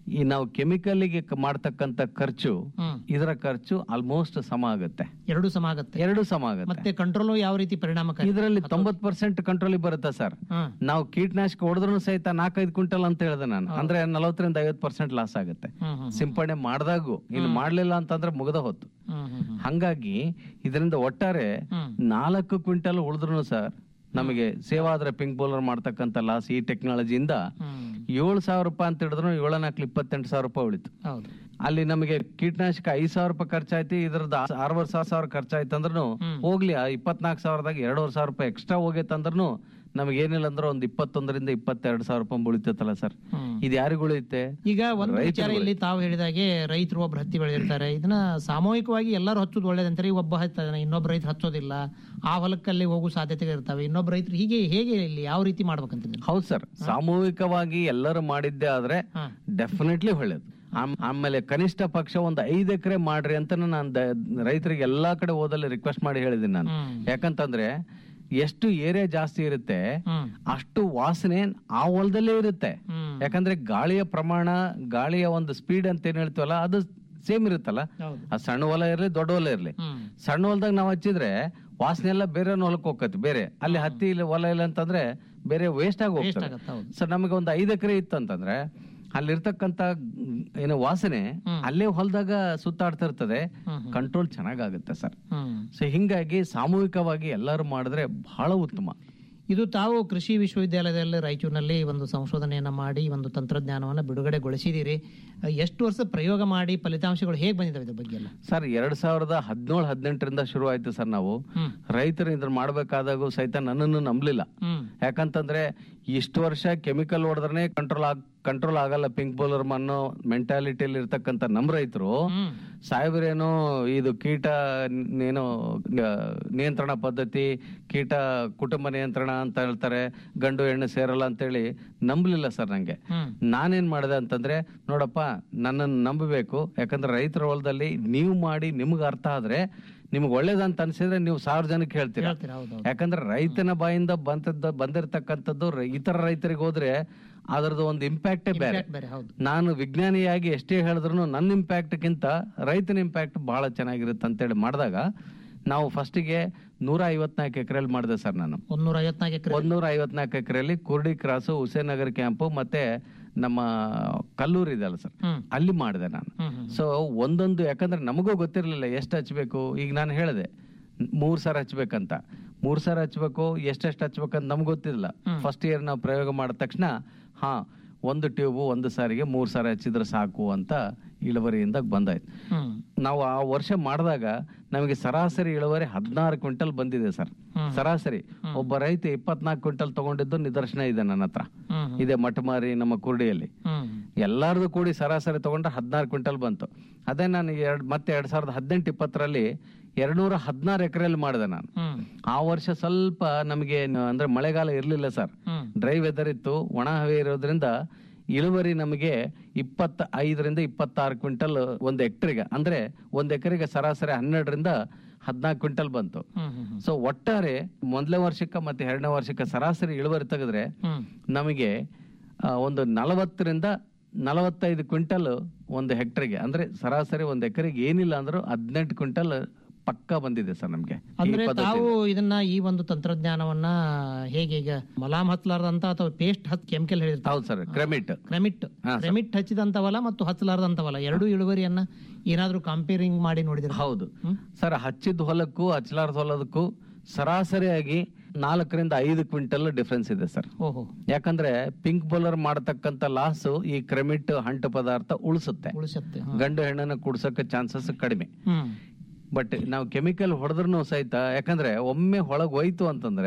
ಈ ನಾವು ಕೆಮಿಕಲ್ಗೆ ಮಾಡ್ತಕ್ಕಂತ ಖರ್ಚು ಹ್ಮ್. ಇದರ ಖರ್ಚು ಆಲ್ಮೋಸ್ಟ್ ಸಮ ಆಗುತ್ತೆ ಎರಡು ಸಮ ಆಗುತ್ತೆ ಎರಡು ಸಮ ಆಗುತ್ತೆ ಮತ್ತೆ ಕಂಟ್ರೋಲ್ ಯಾವ ರೀತಿ ಪರಿಣಾಮಕಾರಿ ಇದರಲ್ಲಿ ತೊಂಬತ್ ಪರ್ಸೆಂಟ್ ಕಂಟ್ರೋಲ್ ಬರುತ್ತೆ ಸರ್ ಹ್ಮ್. ನಾವು ಕೀಟನಾಶಕ ಹೊಡೆದ್ರು ಸಹಿತ ನಾಲ್ಕೈದು ಕ್ವಿಂಟಲ್ ಅಂತ ಹೇಳಿದೆ ನಾನು ಅಂದ್ರೆ ನಲವತ್ತರಿಂದ ಐವತ್ ಪರ್ಸೆಂಟ್ ಲಾಸ್ ಆಗುತ್ತೆ ಹ್ಮ್, ಹ್ಮ್. ಸಿಂಪಡಣೆ ಮಾಡಿದಾಗೂ ಇನ್ನು ಮಾಡ್ಲಿಲ್ಲ ಅಂತಂದ್ರೆ ಮುಗದ ಹೊತ್ತು ಹ್ಮ್, ಹ್ಮ್, ಹ್ಮ್. ಹಂಗಾಗಿ ಇದರಿಂದ ಒಟ್ಟಾರೆ ಹ್ಮ್. ನಾಲ್ಕು ಕ್ವಿಂಟಲ್ ಉಳಿದ್ರು ಸರ್ ನಮಗೆ ಸೇವಾದ್ರೆ ಪಿಂಕ್ ಬೌಲರ್ ಮಾಡ್ತಕ್ಕಂಥ ಲಾಸ್ ಈ ಟೆಕ್ನಾಲಜಿಯಿಂದ ಏಳು ಸಾವಿರ ರೂಪಾಯಿ ಅಂತ ಹಿಡಿದ್ರು ಏಳ ನಾಲ್ಕು ಇಪ್ಪತ್ತೆಂಟು ಸಾವಿರ ರೂಪಾಯಿ ಉಳಿತು ಹೌದು ಅಲ್ಲಿ ನಮಗೆ ಕೀಟನಾಶಕ ಐದ್ ಸಾವಿರ ರೂಪಾಯಿ ಖರ್ಚಾಯ್ತು ಇದ್ರದ್ದು ಆರೂವರೆ ಸಾವಿರ ಸಾವಿರ ಖರ್ಚಾಯ್ತು ಅಂದ್ರೂ ಹೋಗ್ಲಿ ಆ ಇಪ್ಪತ್ನಾಲ್ಕು ಸಾವಿರದಾಗ ಎರಡೂವರೆ ಸಾವಿರ ರೂಪಾಯಿ ಎಕ್ಸ್ಟ್ರಾ ಹೋಗೈತೆ ಅಂದ್ರೂ ನಮ್ಗೆ ಏನಿಲ್ಲ ಅಂದ್ರೆ ಒಂದ್ ಇಪ್ಪತ್ತೊಂದರಿಂದ ಇಪ್ಪತ್ತೆರಡು ಸಾವಿರ ರೂಪಾಯಿ ಉಳಿತೈತಲ್ಲ ಸರ್ ಇದು ಯಾರಿಗೂ ಉಳಿಯುತ್ತೆ ಈಗ ಒಂದು ವಿಚಾರ ರೈತರುಗಳು. ಇಲ್ಲಿ ತಾವು ಹೇಳಿದಾಗೆ ರೈತರು ಒಬ್ರು ಹತ್ತಿ ಬೆಳೆದಿರ್ತಾರೆ ಇದನ್ನ ಸಾಮೂಹಿಕವಾಗಿ ಎಲ್ಲರೂ ಹಚ್ಚೋದು ಒಳ್ಳೇದಂತಾರೆ ಈ ಒಬ್ಬ ಹಚ್ತಾನೆ ಇನ್ನೊಬ್ಬ ರೈತ ಹಚ್ಚೋದಿಲ್ಲ ಆ ಹೊಲಕ್ಕಲ್ಲಿ ಹೋಗೋ ಸಾಧ್ಯತೆಗಳು ಇರ್ತವೆ ಇನ್ನೊಬ್ಬ ರೈತರು ಹೀಗೆ ಹೇಗೆ ಇಲ್ಲಿ ಯಾವ ರೀತಿ ಮಾಡ್ಬೇಕಂತ ಹೌದು ಸರ್ ಸಾಮೂಹಿಕವಾಗಿ ಎಲ್ಲರೂ ಮಾಡಿದ್ದೆ ಆದ್ರೆ ಡೆಫಿನೆಟ್ಲಿ ಒಳ್ಳೇದು ಆಮ್- ಆಮೇಲೆ ಕನಿಷ್ಠ ಪಕ್ಷ ಒಂದು ಐದ್ ಎಕರೆ ಮಾಡ್ರಿ ಅಂತ ನಾನು ರೈತರಿಗೆ ಎಲ್ಲಾ ಕಡೆ ಹೋದಲ್ಲಿ ರಿಕ್ವೆಸ್ಟ್ ಮಾಡಿ ಹೇಳಿದ್ದೀನಿ ನಾನು ಯಾಕಂತಂದ್ರೆ ಎಷ್ಟು ಏರಿಯಾ ಜಾಸ್ತಿ ಇರುತ್ತೆ ಅಷ್ಟು ವಾಸನೆ ಆ ಹೊಲದಲ್ಲೇ ಇರುತ್ತೆ ಯಾಕಂದ್ರೆ ಗಾಳಿಯ ಪ್ರಮಾಣ ಗಾಳಿಯ ಒಂದು ಸ್ಪೀಡ್ ಅಂತ ಏನ್ ಹೇಳ್ತೀವಲ್ಲ ಅದು ಸೇಮ್ ಇರುತ್ತಲ್ಲ ಆ ಸಣ್ಣ ಹೊಲ ಇರ್ಲಿ ದೊಡ್ಡ ಹೊಲ ಇರ್ಲಿ ಸಣ್ಣ ಹೊಲದಾಗ ನಾವು ಹಚ್ಚಿದ್ರೆ ವಾಸನೆ ಎಲ್ಲ ಬೇರೆ ಹೊಲಕ್ಕೆ ಹೋಗತ್ತೆ ಬೇರೆ ಅಲ್ಲಿ ಹತ್ತಿ ಇಲ್ಲ ಹೊಲ ಇಲ್ಲ ಅಂತಂದ್ರೆ ಬೇರೆ ವೇಸ್ಟ್ ಆಗಿ ಹೋಗ್ತದೆ ಆಗತ್ತೆ, ಹೌದು. ಸೊ ನಮಗೆ ಒಂದು ಐದು ಎಕರೆ ಇತ್ತು ಅಂತಂದ್ರೆ ಅಲ್ಲಿರ್ತಕ್ಕಂತ ಏನು ವಾಸನೆ ಅಲ್ಲೇ ಹೊಲದಾಗ ಸುತ್ತಾಡ್ತಾ ಇರ್ತದೆ ಕಂಟ್ರೋಲ್ ಚೆನ್ನಾಗಾಗುತ್ತೆ ಸರ್ ಸೊ ಹಿಂಗಾಗಿ ಸಾಮೂಹಿಕವಾಗಿ ಎಲ್ಲರೂ ಮಾಡಿದ್ರೆ ಬಹಳ ಉತ್ತಮ ಇದು ತಾವು ಕೃಷಿ ವಿಶ್ವವಿದ್ಯಾಲಯದಲ್ಲಿ ರಾಯಚೂರಿನಲ್ಲಿ ಒಂದು ಸಂಶೋಧನೆಯನ್ನ ಮಾಡಿ ಒಂದು ತಂತ್ರಜ್ಞಾನವನ್ನ ಬಿಡುಗಡೆಗೊಳಿಸಿದಿರಿ ಎಷ್ಟು ವರ್ಷ ಪ್ರಯೋಗ ಮಾಡಿ ಫಲಿತಾಂಶಗಳು ಹೇಗೆ ಬಂದಿದ್ದಾವೆ ಇದ್ರ ಬಗ್ಗೆ ಎಲ್ಲ ಸರ್ ಎರಡ್ ಸಾವಿರದ ಹದಿನೇಳು ಹದಿನೆಂಟರಿಂದ ಶುರು ಆಯ್ತು ಸರ್ ನಾವು ರೈತರು ಇದನ್ನ ಮಾಡ್ಬೇಕಾದಾಗೂ ಸಹಿತ ನನ್ನನ್ನು ನಂಬಲಿಲ್ಲ ಯಾಕಂತಂದ್ರೆ ಇಷ್ಟು ವರ್ಷ ಕೆಮಿಕಲ್ ಹೊಡೆದ್ರೆ ಕಂಟ್ರೋಲ್ ಆಗ್ ಕಂಟ್ರೋಲ್ ಆಗಲ್ಲ ಪಿಂಕ್ ಬೌಲರ್ ಅನ್ನೋ ಮೆಂಟಾಲಿಟಿಯಲ್ಲಿ ಇರ್ತಕ್ಕಂಥ ನಮ್ ರೈತರು ಸಾಹೇಬ್ರೇನೋ ಇದು ಕೀಟ ನ್- ಏನೋ ಆ, ನಿಯಂತ್ರಣ ಪದ್ಧತಿ ಕೀಟ ಕುಟುಂಬ ನಿಯಂತ್ರಣ ಅಂತ ಹೇಳ್ತಾರೆ ಗಂಡು ಹೆಣ್ಣು ಸೇರಲ್ಲ ಅಂತೇಳಿ ನಂಬಲಿಲ್ಲ ಸರ್ ನಂಗೆ ನಾನೇನ್ ಮಾಡಿದೆ ಅಂತಂದ್ರೆ ನೋಡಪ್ಪ ನನ್ನನ್ನು ನಂಬಬೇಕು ಯಾಕಂದ್ರೆ ರೈತರ ಹೊಲದಲ್ಲಿ ನೀವು ಮಾಡಿ ನಿಮ್ಗೆ ಅರ್ಥ ಆದ್ರೆ ನಿಮ್ಗೆ ಒಳ್ಳೇದಂತ ಅನ್ಸಿದ್ರೆ ನೀವು ಸಾವಿರ ಜನಕ್ಕೆ ಹೇಳ್ತೀರಾ ಯಾಕಂದ್ರೆ ರೈತನ ಬಾಯಿಂದ ಬಂದದ್ದ ಬಂದಿರತಕ್ಕಂಥದ್ದು ರ- ಇತರ ರೈತರಿಗೆ ಹೋದ್ರೆ ಅದರದ್ದು ಒಂದು ಇಂಪ್ಯಾಕ್ಟೇ ಬೇರೆ ಬೇರೆ ಹೌದು ನಾನು ವಿಜ್ಞಾನಿಯಾಗಿ ಎಷ್ಟೇ ಹೇಳಿದ್ರು ನನ್ನ ಇಂಪ್ಯಾಕ್ಟ್ಗಿಂತ ರೈತನ ಇಂಪ್ಯಾಕ್ಟ್ ಬಹಳ ಚೆನ್ನಾಗಿರುತ್ತೆ ಅಂತೇಳಿ ಮಾಡಿದಾಗ ನಾವು ಫಸ್ಟಿಗೆ ನೂರ ಐವತ್ನಾಲ್ಕು ಎಕರೆಯಲ್ಲಿ ಮಾಡಿದೆ ಸರ್ ನಾನು ಒಂದೂರ ಐವತ್ನಾಲ್ಕು ಎಕರೆ ಒಂದೂರ ಐವತ್ನಾಲ್ಕು ಎಕರೆಯಲ್ಲಿ ಕುರ್ಡಿ ಕ್ರಾಸು ಹುಸೇನ್ ನಗರ್ ಕ್ಯಾಂಪು ಮತ್ತೆ ನಮ್ಮ ಕಲ್ಲೂರು ಇದೆಯಲ್ಲ ಸರ್ ಅಲ್ಲಿ ಮಾಡಿದೆ ನಾನು ಸೊ ಒಂದೊಂದು ಯಾಕಂದ್ರೆ ನಮಗೂ ಗೊತ್ತಿರಲಿಲ್ಲ ಎಷ್ಟು ಹಚ್ಬೇಕು ಈಗ ನಾನು ಹೇಳಿದೆ ಮೂರ್ ಸಾರಿ ಹಚ್ಬೇಕಂತ ಮೂರ್ ಸಾರಿ ಹಚ್ಬೇಕು ಎಷ್ಟೆಷ್ಟು ಹಚ್ಬೇಕಂತ ನಮ್ಗೆ ಗೊತ್ತಿಲ್ಲ ಫಸ್ಟ್ ಇಯರ್ ನಾವು ಪ್ರಯೋಗ ಮಾಡಿದ ತಕ್ಷಣ ಹಾ ಒಂದು ಟ್ಯೂಬು ಒಂದು ಸಾರಿಗೆ ಮೂರ್ ಸಾರಿ ಹಚ್ಚಿದ್ರೆ ಸಾಕು ಅಂತ ಇಳುವರಿಯಿಂದ ಬಂದಾಯ್ತು ನಾವು ಆ ವರ್ಷ ಮಾಡಿದಾಗ ನಮಗೆ ಸರಾಸರಿ ಇಳುವರಿ ಹದಿನಾರು ಕ್ವಿಂಟಲ್ ಬಂದಿದೆ ಸರ್ ಸರಾಸರಿ ಒಬ್ಬ ರೈತ ಇಪ್ಪತ್ನಾಲ್ಕು ಕ್ವಿಂಟಲ್ ತಗೊಂಡಿದ್ದು ನಿದರ್ಶನ ಇದೆ ನನ್ನ ಹತ್ರ ಇದೆ ಮಠಮಾರಿ ನಮ್ಮ ಕುರ್ಡಿಯಲ್ಲಿ ಎಲ್ಲಾರ್ದು ಕೂಡಿ ಸರಾಸರಿ ತಗೊಂಡ್ರೆ ಹದಿನಾರು ಕ್ವಿಂಟಲ್ ಬಂತು ಅದೇ ನಾನು ಎರಡ್ ಮತ್ತೆ ಎರಡ್ ಸಾವಿರದ ಹದಿನೆಂಟು ಇಪ್ಪತ್ತರಲ್ಲಿ ಎರಡ್ನೂರ ಹದಿನಾರು ಎಕರೆಯಲ್ಲಿ ಮಾಡಿದೆ ನಾನು ಆ ವರ್ಷ ಸ್ವಲ್ಪ ನಮಗೆ ನ- ಅಂದ್ರೆ ಮಳೆಗಾಲ ಇರ್ಲಿಲ್ಲ ಸರ್ ಡ್ರೈ ವೆದರ್ ಇತ್ತು ಒಣ ಹವೆ ಇರೋದ್ರಿಂದ ಇಳುವರಿ ನಮಗೆ ಇಪ್ಪತ್ತ ಐದರಿಂದ ಇಪ್ಪತ್ತಾರು ಕ್ವಿಂಟಲ್ ಒಂದು ಎಕ್ಟರ್ಗೆ ಅಂದ್ರೆ ಒಂದ್ ಎಕರೆಗೆ ಸರಾಸರಿ ಹನ್ನೆರಡರಿಂದ ಹದಿನಾಲ್ಕು ಕ್ವಿಂಟಲ್ ಬಂತು ಸೊ ಒಟ್ಟಾರೆ ಮೊದಲನೇ ವರ್ಷಕ್ಕೆ ಮತ್ತೆ ಎರಡನೇ ವರ್ಷಕ್ಕೆ ಸರಾಸರಿ ಇಳುವರಿ ತೆಗೆದ್ರೆ ನಮಗೆ ಆ, ಒಂದು ನಲವತ್ತರಿಂದ ನಲವತ್ತೈದು ಕ್ವಿಂಟಲ್ ಒಂದು ಹೆಕ್ಟರ್ಗೆ ಅಂದ್ರೆ ಸರಾಸರಿ ಒಂದು ಎಕರೆಗೆ ಏನಿಲ್ಲ ಅಂದ್ರೂ ಹದಿನೆಂಟು ಕ್ವಿಂಟಲ್ ಪಕ್ಕ ಬಂದಿದೆ ಸರ್ ನಮ್ಗೆ ಈ ಅಂದ್ರೆ ಪದ್ಧತಿ. ತಾವು ಇದನ್ನ ಈ ಒಂದು ತಂತ್ರಜ್ಞಾನವನ್ನ ಹೇಗೆ ಈಗ ಮಲಾಮ್ ಹಚ್ಚಲಾರ್ದಂತ ಅಥವಾ ಪೇಸ್ಟ್ ಹತ್ ಕೆಮಿಕಲ್ ಹೇಳಿರ್ತಾರೆ ಹೌದು ಸರ್ ಕ್ರೆಮಿಟ್ ಕ್ರೆಮಿಟ್ ಕ್ರೆಮಿಟ್ ಹಚ್ಚಿದಂತವಲ್ಲ ಮತ್ತು ಹಚ್ಚಲಾರ್ದಂತವಲ್ಲ ಎರಡು ಇಳುವರಿಯನ್ನ ಏನಾದ್ರೂ ಕಂಪೇರಿಂಗ್ ಮಾಡಿ ನೋಡಿದ್ರೆ ಹೌದು ಸರ್ ಹಚ್ಚಿದ ಹೊಲಕ್ಕೂ ಹಚ್ಚಲಾರ್ದ ಹೊಲದಕ್ಕೂ ಸರಾಸರಿಯಾಗಿ ನಾಲ್ಕರಿಂದ ಐದು ಕ್ವಿಂಟಲ್ ಡಿಫ್ರೆನ್ಸ್ ಇದೆ ಸರ್ ಓಹೋ ಯಾಕಂದ್ರೆ ಪಿಂಕ್ ಬೌಲರ್ ಮಾಡತಕ್ಕಂತ ಲಾಸ್ ಈ ಕ್ರೆಮಿಟ್ ಹಂಟು ಪದಾರ್ಥ ಉಳಿಸುತ್ತೆ ಉಳಿಸುತ್ತೆ ಗಂಡು ಹೆಣ್ಣನ್ನ ಕುಡ್ಸಕ್ಕೆ ಚಾನ್ಸಸ್ ಕಡಿಮೆ ಹ್ಮ್ ಬಟ್ ನಾವು ಕೆಮಿಕಲ್ ಹೊಡೆದ್ರು ಸಹಿತ ಯಾಕಂದ್ರೆ ಒಮ್ಮೆ ಒಳಗ್ ಹೋಯ್ತು ಅಂತಂದ್ರೆ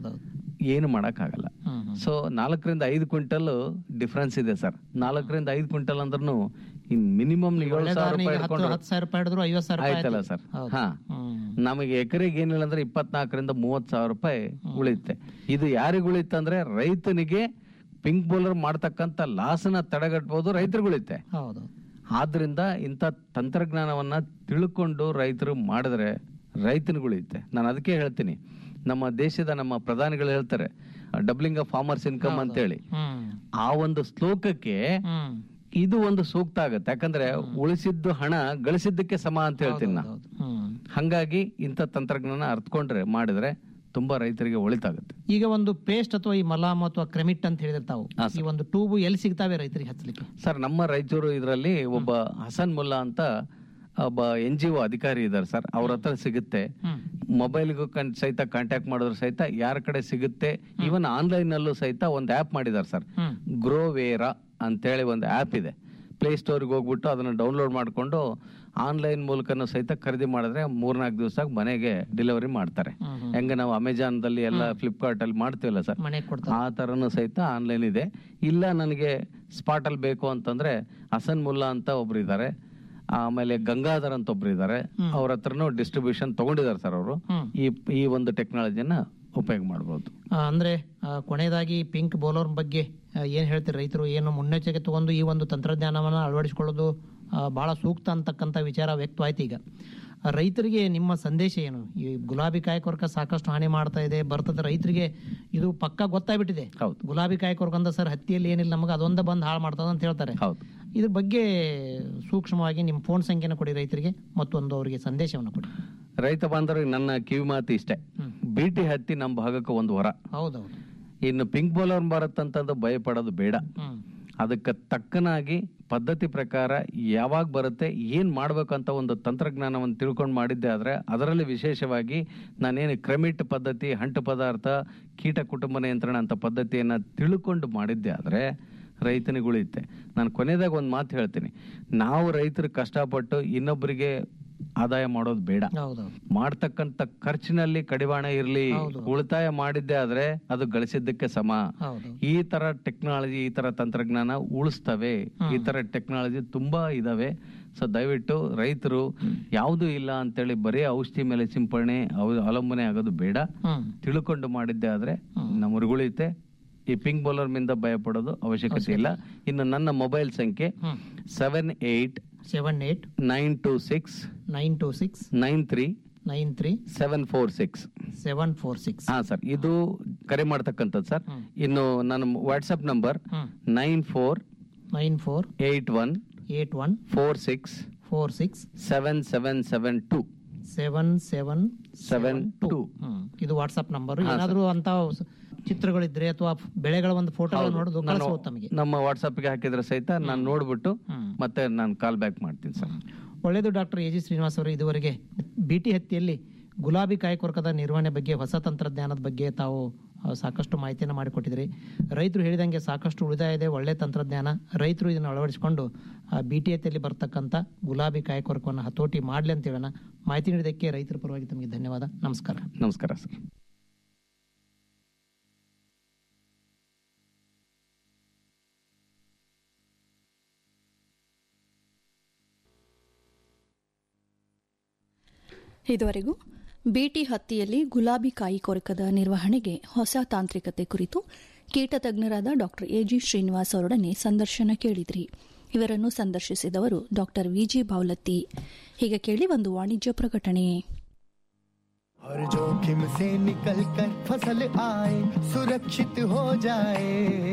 ಏನು ಮಾಡಕ್ ಆಗಲ್ಲ ಸೊ ನಾಲ್ಕರಿಂದ ಐದು ಕ್ವಿಂಟಲ್ ಡಿಫ್ರೆನ್ಸ್ ಇದೆ ಸರ್ ನಾಲ್ಕರಿಂದ ಐದು ಕ್ವಿಂಟಲ್ ಅಂದ್ರೂ ಇನ್ ಮಿನಿಮಮ್ ಏಳು ಸಾವಿರ ಒಳ್ಳೆದಾರನ ಈಗ ರೂಪಾಯಿ ಹತ್ತು ಹಿಡ್ಕೊಂಡ್ರೆ ಹತ್ತು ಸಾವಿರ ರೂಪಾಯಿ ಹಿಡಿದ್ರು ಐವತ್ತು ಸಾವಿರ ರೂಪಾಯಿ ಆಯ್ತಲ್ಲ ಆಯ್ತು. ಸರ್ ಹೌದು. ಹಾ ನಮಗೆ ಎಕರೆಗೆ ಏನಿಲ್ಲ ಅಂದ್ರೆ ಇಪ್ಪತ್ನಾಲ್ಕರಿಂದ ಮೂವತ್ ಸಾವಿರ ರೂಪಾಯಿ ಉಳಿಯುತ್ತೆ ಇದು ಯಾರಿಗ ಉಳಿತಂದ್ರೆ ರೈತನಿಗೆ ಪಿಂಕ್ ಬೌಲರ್ ಮಾಡ್ತಕ್ಕಂತ ಲಾಸನ ತಡೆಗಟ್ಟಬಹುದು ರೈತರಿಗೆ ಉಳಿತೆ ಹೌದು ಆದ್ರಿಂದ ಇಂಥ ತಂತ್ರಜ್ಞಾನವನ್ನ ತಿಳ್ಕೊಂಡು ರೈತರು ಮಾಡಿದ್ರೆ ರೈತನಿಗೆ ಉಳಿಯುತ್ತೆ ನಾನು ಅದಕ್ಕೆ ಹೇಳ್ತೀನಿ ನಮ್ಮ ದೇಶದ ನಮ್ಮ ಪ್ರಧಾನಿಗಳು ಹೇಳ್ತಾರೆ ಡಬ್ಲಿಂಗ್ ಆಫ್ ಫಾರ್ಮರ್ಸ್ ಇನ್ಕಮ್ ಅಂತೇಳಿ ಹ್ಮ್ ಆ ಒಂದು ಶ್ಲೋಕಕ್ಕೆ ಇದು ಒಂದು ಸೂಕ್ತ ಆಗುತ್ತೆ ಯಾಕಂದ್ರೆ ಉಳಿಸಿದ್ದು ಹಣ ಗಳಿಸಿದ್ದಕ್ಕೆ ಸಮ ಅಂತ ಹೇಳ್ತೀನಿ ನಾ ಹಂಗಾಗಿ ಇಂಥ ತಂತ್ರಜ್ಞಾನ ಅರ್ಥಕೊಂಡ್ರೆ ಮಾಡಿದ್ರೆ ತುಂಬಾ ರೈತರಿಗೆ ಒಳಿತಾಗುತ್ತೆ ಈಗ ಒಂದು ಪೇಸ್ಟ್ ಅಥವಾ ಈ ಮಲಾಮ್ ಅಥವಾ ಕ್ರೆಮಿಟ್ ಅಂತ ಹೇಳಿದ್ರೆ ತಾವು ಹಾ, ಈ ಒಂದು ಟ್ಯೂಬ್ ಎಲ್ಲಿ ಸಿಗ್ತಾವೆ ರೈತರಿಗೆ ಹಚ್ಚಲಿಕ್ಕೆ ಸರ್ ನಮ್ಮ ರಾಯಚೂರು ಇದರಲ್ಲಿ ಒಬ್ಬ ಹಸನ್ ಮುಲ್ಲಾ ಅಂತ ಒಬ್ಬ ಎನ್ ಜಿ ಒ ಅಧಿಕಾರಿ ಇದ್ದಾರೆ ಸರ್ ಅವ್ರ ಹತ್ರ ಸಿಗುತ್ತೆ ಮೊಬೈಲ್ಗೂ ಕನ್ ಸಹಿತ ಕಾಂಟ್ಯಾಕ್ಟ್ ಮಾಡಿದ್ರು ಸಹಿತ ಯಾರ ಕಡೆ ಸಿಗುತ್ತೆ ಇವನ್ ಆನ್ಲೈನ್ ನಲ್ಲೂ ಸಹಿತ ಒಂದು ಆಪ್ ಮಾಡಿದ್ದಾರೆ ಸರ್ ಗ್ರೋವೇರಾ ಅಂತೇಳಿ ಒಂದು ಆಪ್ ಇದೆ ಪ್ಲೇ ಸ್ಟೋರ್ಗೆ ಹೋಗ್ಬಿಟ್ಟು ಅದನ್ನ ಡೌನ್ಲೋಡ್ ಮಾಡಿಕೊಂಡು ಆನ್ಲೈನ್ ಮೂಲಕನೂ ಸಹಿತ ಖರೀದಿ ಮಾಡಿದ್ರೆ ಮೂರ್ನಾಲ್ಕು ದಿವಸ ಮನೆಗೆ ಡೆಲಿವರಿ ಮಾಡ್ತಾರೆ ಹೆಂಗ ನಾವು ಅಮೆಜಾನ್ ದಲ್ಲಿ ಎಲ್ಲ ಫ್ಲಿಪ್ಕಾರ್ಟ್ ಅಲ್ಲಿ ಮಾಡ್ತೀವಲ್ಲ ಸರ್ ಮನೆಗೆ ಆ ತರನು ಸಹಿತ ಆನ್ಲೈನ್ ಇದೆ ಇಲ್ಲ ನನಗೆ ಸ್ಪಾಟ್ ಅಲ್ಲಿ ಬೇಕು ಅಂತಂದ್ರೆ ಹಸನ್ ಮುಲ್ಲಾ ಅಂತ ಒಬ್ರು ಇದ್ದಾರೆ ಆಮೇಲೆ ಗಂಗಾಧರ್ ಅಂತ ಒಬ್ರು ಇದ್ದಾರೆ ಅವ್ರ ಹತ್ರನು ಡಿಸ್ಟ್ರಿಬ್ಯೂಷನ್ ತಗೊಂಡಿದ್ದಾರೆ ಸರ್ ಅವರು ಈ ಈ ಒಂದು ಟೆಕ್ನಾಲಜಿನ ಉಪಯೋಗ ಮಾಡಬಹುದು ಆ, ಅಂದ್ರೆ ಆ, ಕೊನೆಯದಾಗಿ ಪಿಂಕ್ ಬೌಲರ್ ಬಗ್ಗೆ ಆ, ಏನ್ ಹೇಳ್ತೀರಿ ರೈತರು ಏನು ಮುನ್ನೆಚ್ಚರಿಕೆ ತಗೊಂಡು ಈ ಒಂದು ತಂತ್ರಜ್ಞಾನವನ್ನ ಅಳವಡಿಸಿಕೊಳ್ಳೋದು ಆ, ಬಹಳ ಸೂಕ್ತ ಅಂತಕ್ಕಂಥ ವಿಚಾರ ವ್ಯಕ್ತವಾಯ್ತು ಈಗ ಆ, ರೈತರಿಗೆ ನಿಮ್ಮ ಸಂದೇಶ ಏನು ಈ ಗುಲಾಬಿ ಕಾಯಕೊರಕ ಸಾಕಷ್ಟು ಹಾನಿ ಮಾಡ್ತಾ ಇದೆ ಬರ್ತದೆ ರೈತರಿಗೆ ಇದು ಪಕ್ಕ ಗೊತ್ತಾಗ್ಬಿಟ್ಟಿದೆ ಗುಲಾಬಿ ಕಾಯಕೊರಕ ಅಂತ ಸರ್ ಹತ್ತಿಯಲ್ಲಿ ಏನಿಲ್ಲ ನಮಗೆ ಅದೊಂದ ಬಂದ್ ಹಾಳು ಮಾಡ್ತದ ಅಂತ ಹೇಳ್ತಾರೆ ಇದ್ರ ಬಗ್ಗೆ ಸೂಕ್ಷ್ಮವಾಗಿ ನಿಮ್ಮ ಫೋನ್ ಸಂಖ್ಯೆನ ಕೊಡಿ ರೈತರಿಗೆ ಮತ್ತೊಂದು ಅವರಿಗೆ ಸಂದೇಶವನ್ನು ಕೊಡಿ ರೈತ ಬಾಂಧವರಿಗೆ ನನ್ನ ಕಿವಿ ಮಾತು ಇಷ್ಟೇ ಬಿಟಿ ಹತ್ತಿ ನಮ್ಮ ಭಾಗಕ್ಕೆ ಒಂದು ವರ ಹೌದೌದು ಇನ್ನು ಪಿಂಕ್ ಬೌಲರ್ ಬರುತ್ತಂತಂದು ಭಯ ಪಡೋದು ಬೇಡ ಅದಕ್ಕೆ ತಕ್ಕನಾಗಿ ಪದ್ಧತಿ ಪ್ರಕಾರ ಯಾವಾಗ ಬರುತ್ತೆ ಏನ್ ಮಾಡ್ಬೇಕಂತ ಒಂದು ತಂತ್ರಜ್ಞಾನವನ್ನು ತಿಳ್ಕೊಂಡು ಮಾಡಿದ್ದೆ ಆದ್ರೆ ಅದರಲ್ಲಿ ವಿಶೇಷವಾಗಿ ನಾನೇನು ಕ್ರಮಿಟ್ ಪದ್ಧತಿ ಹಂಟು ಪದಾರ್ಥ ಕೀಟ ಕುಟುಂಬ ನಿಯಂತ್ರಣ ಅಂತ ಪದ್ಧತಿಯನ್ನ ತಿಳ್ಕೊಂಡು ಮಾಡಿದ್ದೆ ಆದ್ರೆ ರೈತನಿಗೆ ಉಳಿಯುತ್ತೆ ನಾನು ಕೊನೆಯದಾಗ ಒಂದು ಮಾತು ಹೇಳ್ತೀನಿ ನಾವು ರೈತರು ಕಷ್ಟಪಟ್ಟು ಇನ್ನೊಬ್ಬರಿಗೆ ಆದಾಯ ಮಾಡೋದು ಬೇಡ ಮಾಡ್ತಕ್ಕಂತ ಖರ್ಚಿನಲ್ಲಿ ಕಡಿವಾಣ ಇರ್ಲಿ ಉಳಿತಾಯ ಮಾಡಿದ್ದೆ ಆದ್ರೆ ಅದು ಗಳಿಸಿದ್ದಕ್ಕೆ ಸಮ ಈ ತರ ಟೆಕ್ನಾಲಜಿ ಈ ತರ ತಂತ್ರಜ್ಞಾನ ಉಳಿಸ್ತವೆ ಈ ತರ ಟೆಕ್ನಾಲಜಿ ತುಂಬಾ ಇದಾವೆ ಸೊ ದಯವಿಟ್ಟು ರೈತರು ಯಾವುದು ಇಲ್ಲ ಅಂತೇಳಿ ಬರೀ ಔಷಧಿ ಮೇಲೆ ಸಿಂಪರಣೆ ಅವ- ಅವಲಂಬನೆ ಆಗೋದು ಬೇಡ ತಿಳ್ಕೊಂಡು ಮಾಡಿದ್ದೆ ಆದ್ರೆ ನಮಗೆ ಉಳಿಯುತ್ತೆ ಈ ಪಿಂಕ್ ಬೌಲರ್ ಮಿಂದ ಭಯ ಪಡೋದು ಅವಶ್ಯಕತೆ ಇಲ್ಲ ಇನ್ನು ನನ್ನ ಮೊಬೈಲ್ ಸಂಖ್ಯೆ seven eight seven eight nine two six nine two six nine three nine three seven four six seven four six ಹಾ ಸರ್ ಇದು ಕರೆ ಮಾಡ್ತಕ್ಕಂಥದ್ದು ಸರ್ ಇನ್ನು ನನ್ನ WhatsApp number nine four nine four eight one eight one four six four six seven seven seven two seven seven seven two ಇದು WhatsApp number ಹಾ, ಏನಾದ್ರೂ ಅಂತ ಚಿತ್ರಗಳಿದ್ರೆ ಅಥವಾ ಬೆಳೆಗಳ ಒಂದು ಫೋಟೋ ನೋಡೋದು ನಾನು ಕಳಿಸ್ಬೋದು ತಮಗೆ ನಮ್ಮ ವಾಟ್ಸ್ಆಪ್ ಗೆ ಹಾಕಿದ್ರೆ ಸಹಿತ ನಾನು ನೋಡ್ಬಿಟ್ಟು ಮತ್ತೆ ನಾನು ಕಾಲ್ ಬ್ಯಾಕ್ ಮಾಡ್ತೀನಿ ಸರ್ ಒಳ್ಳೆಯದು ಡಾಕ್ಟರ್ ಎ ಜಿ ಶ್ರೀನಿವಾಸ್ ಅವರು ಇದುವರೆಗೆ ಬಿಟಿ ಹತ್ತಿಯಲ್ಲಿ ಗುಲಾಬಿ ಕಾಯಕೊರಕದ ನಿರ್ವಹಣೆ ಬಗ್ಗೆ ಹೊಸ ತಂತ್ರಜ್ಞಾನದ ಬಗ್ಗೆ ತಾವು ಆ, ಸಾಕಷ್ಟು ಮಾಹಿತಿಯನ್ನು ಮಾಡಿಕೊಟ್ಟಿದ್ರಿ ರೈತರು ಹೇಳಿದಂಗೆ ಸಾಕಷ್ಟು ಉಳಿತಾಯ ಇದೆ ಒಳ್ಳೆ ತಂತ್ರಜ್ಞಾನ ರೈತರು ಇದನ್ನು ಅಳವಡಿಸಿಕೊಂಡು ಬಿ ಟಿ ಹತ್ತಿಯಲ್ಲಿ ಬರ್ತಕ್ಕಂಥ ಗುಲಾಬಿ ಕಾಯಕೊರಕವನ್ನು ಹತೋಟಿ ಮಾಡಲಿ ಅಂತ ಹೇಳೋಣ ಮಾಹಿತಿ ನೀಡಿದ್ದಕ್ಕೆ ರೈತರ ಪರವಾಗಿ ತಮಗೆ ಧನ್ಯವಾದ ನಮಸ್ಕಾರ ನಮಸ್ಕಾರ ಸರ್ ಇದುವರೆಗೂ ಬೇಟಿ ಹತ್ತಿಯಲ್ಲಿ ಗುಲಾಬಿ ಕಾಯಿ ಕೊರಕದ ನಿರ್ವಹಣೆಗೆ ಹೊಸ ತಾಂತ್ರಿಕತೆ ಕುರಿತು ಕೀಟ ತಜ್ಞರಾದ ಡಾಕ್ಟರ್ ಎಜಿ ಶ್ರೀನಿವಾಸ್ ಅವರೊಡನೆ ಸಂದರ್ಶನ ಕೇಳಿದ್ರಿ ಇವರನ್ನು ಸಂದರ್ಶಿಸಿದವರು ಡಾಕ್ಟರ್ ವಿಜಿ ಬಾವ್ಲತ್ತಿ ಹೀಗೆ ಕೇಳಿ ಒಂದು ವಾಣಿಜ್ಯ ಪ್ರಕಟಣೆ हर जोखिम से निकल कर फसल आए सुरक्षित हो जाए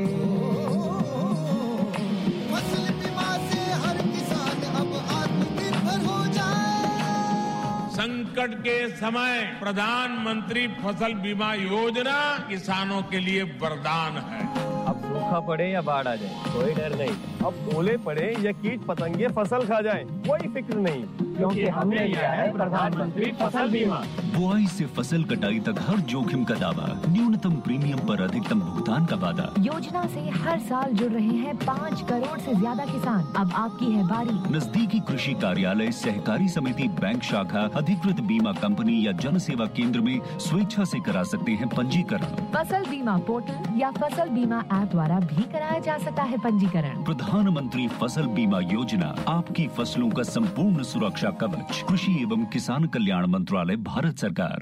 फसल बीमा से हर किसान अब आत्मनिर्भर हो जाए संकट के समय प्रधानमंत्री फसल बीमा योजना किसानों के लिए वरदान है अब सूखा पड़े या बाढ़ आ जाए कोई डर नहीं अब ओले पड़े या कीट पतंगे फसल खा जाए कोई फिक्र नहीं क्योंकि हमने लिया है प्रधानमंत्री फसल बीमा बुआई से फसल कटाई तक हर जोखिम का दावा न्यूनतम प्रीमियम पर अधिकतम भुगतान का वादा योजना से हर साल जुड़ रहे हैं पाँच करोड़ से ज्यादा किसान अब आपकी है बारी नजदीकी कृषि कार्यालय सहकारी समिति बैंक शाखा अधिकृत बीमा कंपनी या जन सेवा केंद्र में स्वेच्छा से करा सकते हैं पंजीकरण फसल बीमा पोर्टल या फसल बीमा ऐप द्वारा भी कराया जा सकता है पंजीकरण प्रधानमंत्री फसल बीमा योजना आपकी फसलों का संपूर्ण सुरक्षा कवच कृषि एवं किसान कल्याण मंत्रालय भारत सरकार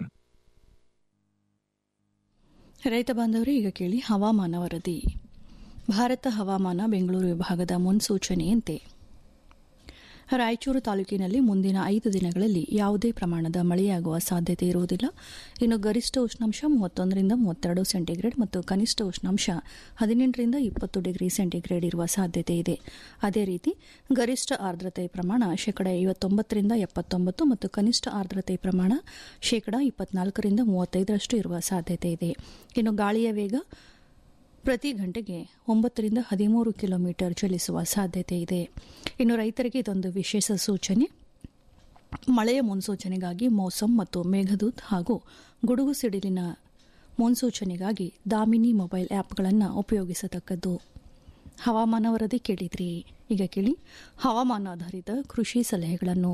ರೈತ ಬಾಂಧವರೇ ಈಗ ಕೇಳಿ ಹವಾಮಾನ ವರದಿ ಭಾರತ ಹವಾಮಾನ ಬೆಂಗಳೂರು ವಿಭಾಗದ ಮುನ್ಸೂಚನೆಯಂತೆ ರಾಯಚೂರು ತಾಲೂಕಿನಲ್ಲಿ ಮುಂದಿನ ಐದು ದಿನಗಳಲ್ಲಿ ಯಾವುದೇ ಪ್ರಮಾಣದ ಮಳೆಯಾಗುವ ಸಾಧ್ಯತೆ ಇರುವುದಿಲ್ಲ ಇನ್ನು ಗರಿಷ್ಠ ಉಷ್ಣಾಂಶ ಮೂವತ್ತೊಂದರಿಂದ ಮೂವತ್ತೆರಡು ಸೆಂಟಿಗ್ರೇಡ್ ಮತ್ತು ಕನಿಷ್ಠ ಉಷ್ಣಾಂಶ ಹದಿನೆಂಟರಿಂದ ಇಪ್ಪತ್ತು ಡಿಗ್ರಿ ಸೆಂಟಿಗ್ರೇಡ್ ಇರುವ ಸಾಧ್ಯತೆ ಇದೆ ಅದೇ ರೀತಿ ಗರಿಷ್ಠ ಆರ್ದ್ರತೆ ಪ್ರಮಾಣ ಶೇಕಡ ಐವತ್ತೊಂಬತ್ತರಿಂದ ಎಪ್ಪತ್ತೊಂಬತ್ತು ಮತ್ತು ಕನಿಷ್ಠ ಆರ್ದ್ರತೆ ಪ್ರಮಾಣ ಶೇಕಡ ಇಪ್ಪತ್ನಾಲ್ಕರಿಂದ ಮೂವತ್ತೈದರಷ್ಟು ಇರುವ ಸಾಧ್ಯತೆ ಇದೆ ಇನ್ನು ಗಾಳಿಯ ವೇಗ ಪ್ರತಿ ಗಂಟೆಗೆ ಒಂಬತ್ತರಿಂದ ಹದಿಮೂರು ಕಿಲೋಮೀಟರ್ ಚಲಿಸುವ ಸಾಧ್ಯತೆ ಇದೆ ಇನ್ನು ರೈತರಿಗೆ ಇದೊಂದು ವಿಶೇಷ ಸೂಚನೆ ಮಳೆಯ ಮುನ್ಸೂಚನೆಗಾಗಿ ಮೌಸಮ್ ಮತ್ತು ಮೇಘದೂತ್ ಹಾಗೂ ಗುಡುಗು ಸಿಡಿಲಿನ ಮುನ್ಸೂಚನೆಗಾಗಿ ದಾಮಿನಿ ಮೊಬೈಲ್ ಆ್ಯಪ್ಗಳನ್ನು ಉಪಯೋಗಿಸತಕ್ಕದ್ದು ಹವಾಮಾನ ವರದಿ ಕೇಳಿದ್ರಿ ಈಗ ಕೇಳಿ ಹವಾಮಾನ ಆಧಾರಿತ ಕೃಷಿ ಸಲಹೆಗಳನ್ನು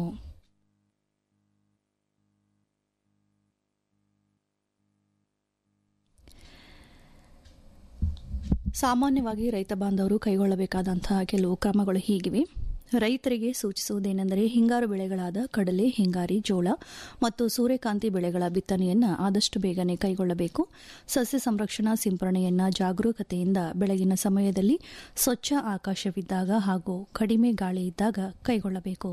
ಸಾಮಾನ್ಯವಾಗಿ ರೈತ ಬಾಂಧವರು ಕೈಗೊಳ್ಳಬೇಕಾದಂತಹ ಕೆಲವು ಕ್ರಮಗಳು ಹೀಗಿವೆ ರೈತರಿಗೆ ಸೂಚಿಸುವುದೇನೆಂದರೆ ಹಿಂಗಾರು ಬೆಳೆಗಳಾದ ಕಡಲೆ ಹಿಂಗಾರಿ ಜೋಳ ಮತ್ತು ಸೂರ್ಯಕಾಂತಿ ಬೆಳೆಗಳ ಬಿತ್ತನೆಯನ್ನು ಆದಷ್ಟು ಬೇಗನೆ ಕೈಗೊಳ್ಳಬೇಕು ಸಸ್ಯ ಸಂರಕ್ಷಣಾ ಸಿಂಪರಣೆಯನ್ನು ಜಾಗರೂಕತೆಯಿಂದ ಬೆಳಗಿನ ಸಮಯದಲ್ಲಿ ಸ್ವಚ್ಛ ಆಕಾಶವಿದ್ದಾಗ ಹಾಗೂ ಕಡಿಮೆ ಗಾಳಿ ಇದ್ದಾಗ ಕೈಗೊಳ್ಳಬೇಕು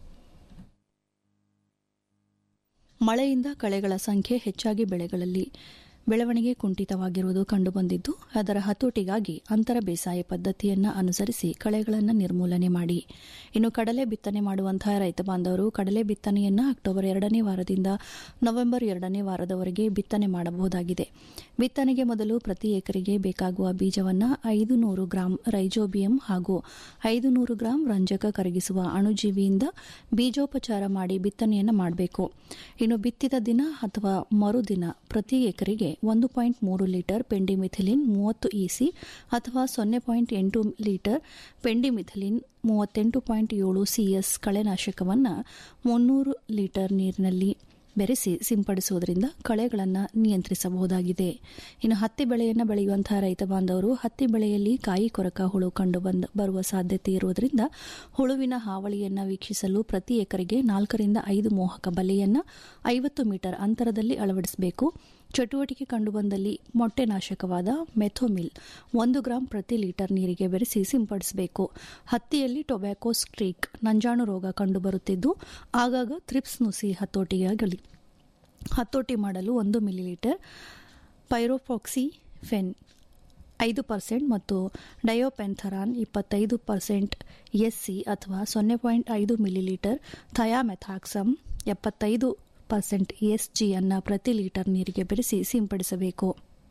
ಮಳೆಯಿಂದ ಕಳೆಗಳ ಸಂಖ್ಯೆ ಹೆಚ್ಚಾಗಿ ಬೆಳೆಗಳಲ್ಲಿ ಬೆಳವಣಿಗೆ ಕುಂಠಿತವಾಗಿರುವುದು ಕಂಡುಬಂದಿದ್ದು ಅದರ ಹತೋಟಿಗಾಗಿ ಅಂತರ ಬೇಸಾಯ ಪದ್ಧತಿಯನ್ನು ಅನುಸರಿಸಿ ಕಳೆಗಳನ್ನು ನಿರ್ಮೂಲನೆ ಮಾಡಿ ಇನ್ನು ಕಡಲೆ ಬಿತ್ತನೆ ಮಾಡುವಂತಹ ರೈತ ಬಾಂಧವರು ಕಡಲೆ ಬಿತ್ತನೆಯನ್ನು ಅಕ್ಟೋಬರ್ ಎರಡನೇ ವಾರದಿಂದ ನವೆಂಬರ್ ಎರಡನೇ ವಾರದವರೆಗೆ ಬಿತ್ತನೆ ಮಾಡಬಹುದಾಗಿದೆ ಬಿತ್ತನೆಗೆ ಮೊದಲು ಪ್ರತಿ ಎಕರೆಗೆ ಬೇಕಾಗುವ ಬೀಜವನ್ನು ಐದು ನೂರು ಗ್ರಾಂ ರೈಜೋಬಿಯಂ ಹಾಗೂ ಐದು ನೂರು ಗ್ರಾಂ ರಂಜಕ ಕರಗಿಸುವ ಅಣುಜೀವಿಯಿಂದ ಬೀಜೋಪಚಾರ ಮಾಡಿ ಬಿತ್ತನೆಯನ್ನು ಮಾಡಬೇಕು ಇನ್ನು ಬಿತ್ತಿದ ದಿನ ಅಥವಾ ಮರುದಿನ ಪ್ರತಿ ಎಕರೆಗೆ ಒಂದು ಪಾಯಿಂಟ್ ಮೂರು ಲೀಟರ್ ಪೆಂಡಿಮಿಥಿಲಿನ್ ಮೂವತ್ತು ಇಸಿ ಅಥವಾ ಸೊನ್ನೆ ಪಾಯಿಂಟ್ ಎಂಟು ಲೀಟರ್ ಪೆಂಡಿಮಿಥಿಲಿನ್ ಮೂವತ್ತೆಂಟು ಪಾಯಿಂಟ್ ಏಳು ಸಿಎಸ್ ಕಳೆನಾಶಕವನ್ನು ಮುನ್ನೂರು ಲೀಟರ್ ನೀರಿನಲ್ಲಿ ಬೆರೆಸಿ ಸಿಂಪಡಿಸುವುದರಿಂದ ಕಳೆಗಳನ್ನು ನಿಯಂತ್ರಿಸಬಹುದಾಗಿದೆ ಇನ್ನು ಹತ್ತಿ ಬೆಳೆಯನ್ನು ಬೆಳೆಯುವಂತಹ ರೈತ ಬಾಂಧವರು ಹತ್ತಿ ಬೆಳೆಯಲ್ಲಿ ಕಾಯಿ ಕೊರಕ ಹುಳು ಕಂಡು ಬಂದ ಬರುವ ಸಾಧ್ಯತೆ ಇರುವುದರಿಂದ ಹುಳುವಿನ ಹಾವಳಿಯನ್ನು ವೀಕ್ಷಿಸಲು ಪ್ರತಿ ಎಕರೆಗೆ ನಾಲ್ಕರಿಂದ ಐದು ಮೋಹಕ ಬಲೆಯನ್ನು ಐವತ್ತು ಮೀಟರ್ ಅಂತರದಲ್ಲಿ ಅಳವಡಿಸಬೇಕು ಚಟುವಟಿಕೆ ಕಂಡುಬಂದಲ್ಲಿ ಮೊಟ್ಟೆ ನಾಶಕವಾದ ಮೆಥೋಮಿಲ್ ಒಂದು ಗ್ರಾಂ ಪ್ರತಿ ಲೀಟರ್ ನೀರಿಗೆ ಬೆರೆಸಿ ಸಿಂಪಡಿಸಬೇಕು ಹತ್ತಿಯಲ್ಲಿ ಟೊಬ್ಯಾಕೋ ಸ್ಟ್ರೀಕ್ ನಂಜಾಣು ರೋಗ ಕಂಡುಬರುತ್ತಿದ್ದು ಆಗಾಗ ಥ್ರಿಪ್ಸ್ ನುಸಿ ಹತೋಟಿಯಾಗಲಿ ಹತೋಟಿ ಮಾಡಲು ಒಂದು ಮಿಲಿಲೀಟರ್ ಪೈರೋಫಾಕ್ಸಿ ಫೆನ್ ಐದು ಪರ್ಸೆಂಟ್ ಮತ್ತು ಡಯೋಪೆಂಥರಾನ್ ಇಪ್ಪತ್ತೈದು ಪರ್ಸೆಂಟ್ ಎಸ್ಸಿ ಅಥವಾ ಸೊನ್ನೆ ಪಾಯಿಂಟ್ ಐದು ಮಿಲಿಲೀಟರ್ ಥಯಾಮೆಥಾಕ್ಸಮ್ ಎಪ್ಪತ್ತೈದು ಪರ್ಸೆಂಟ್ ಎಸ್ಜಿಯನ್ನು ಪ್ರತಿ ಲೀಟರ್ ನೀರಿಗೆ ಬೆರೆಸಿ ಸಿಂಪಡಿಸಬೇಕು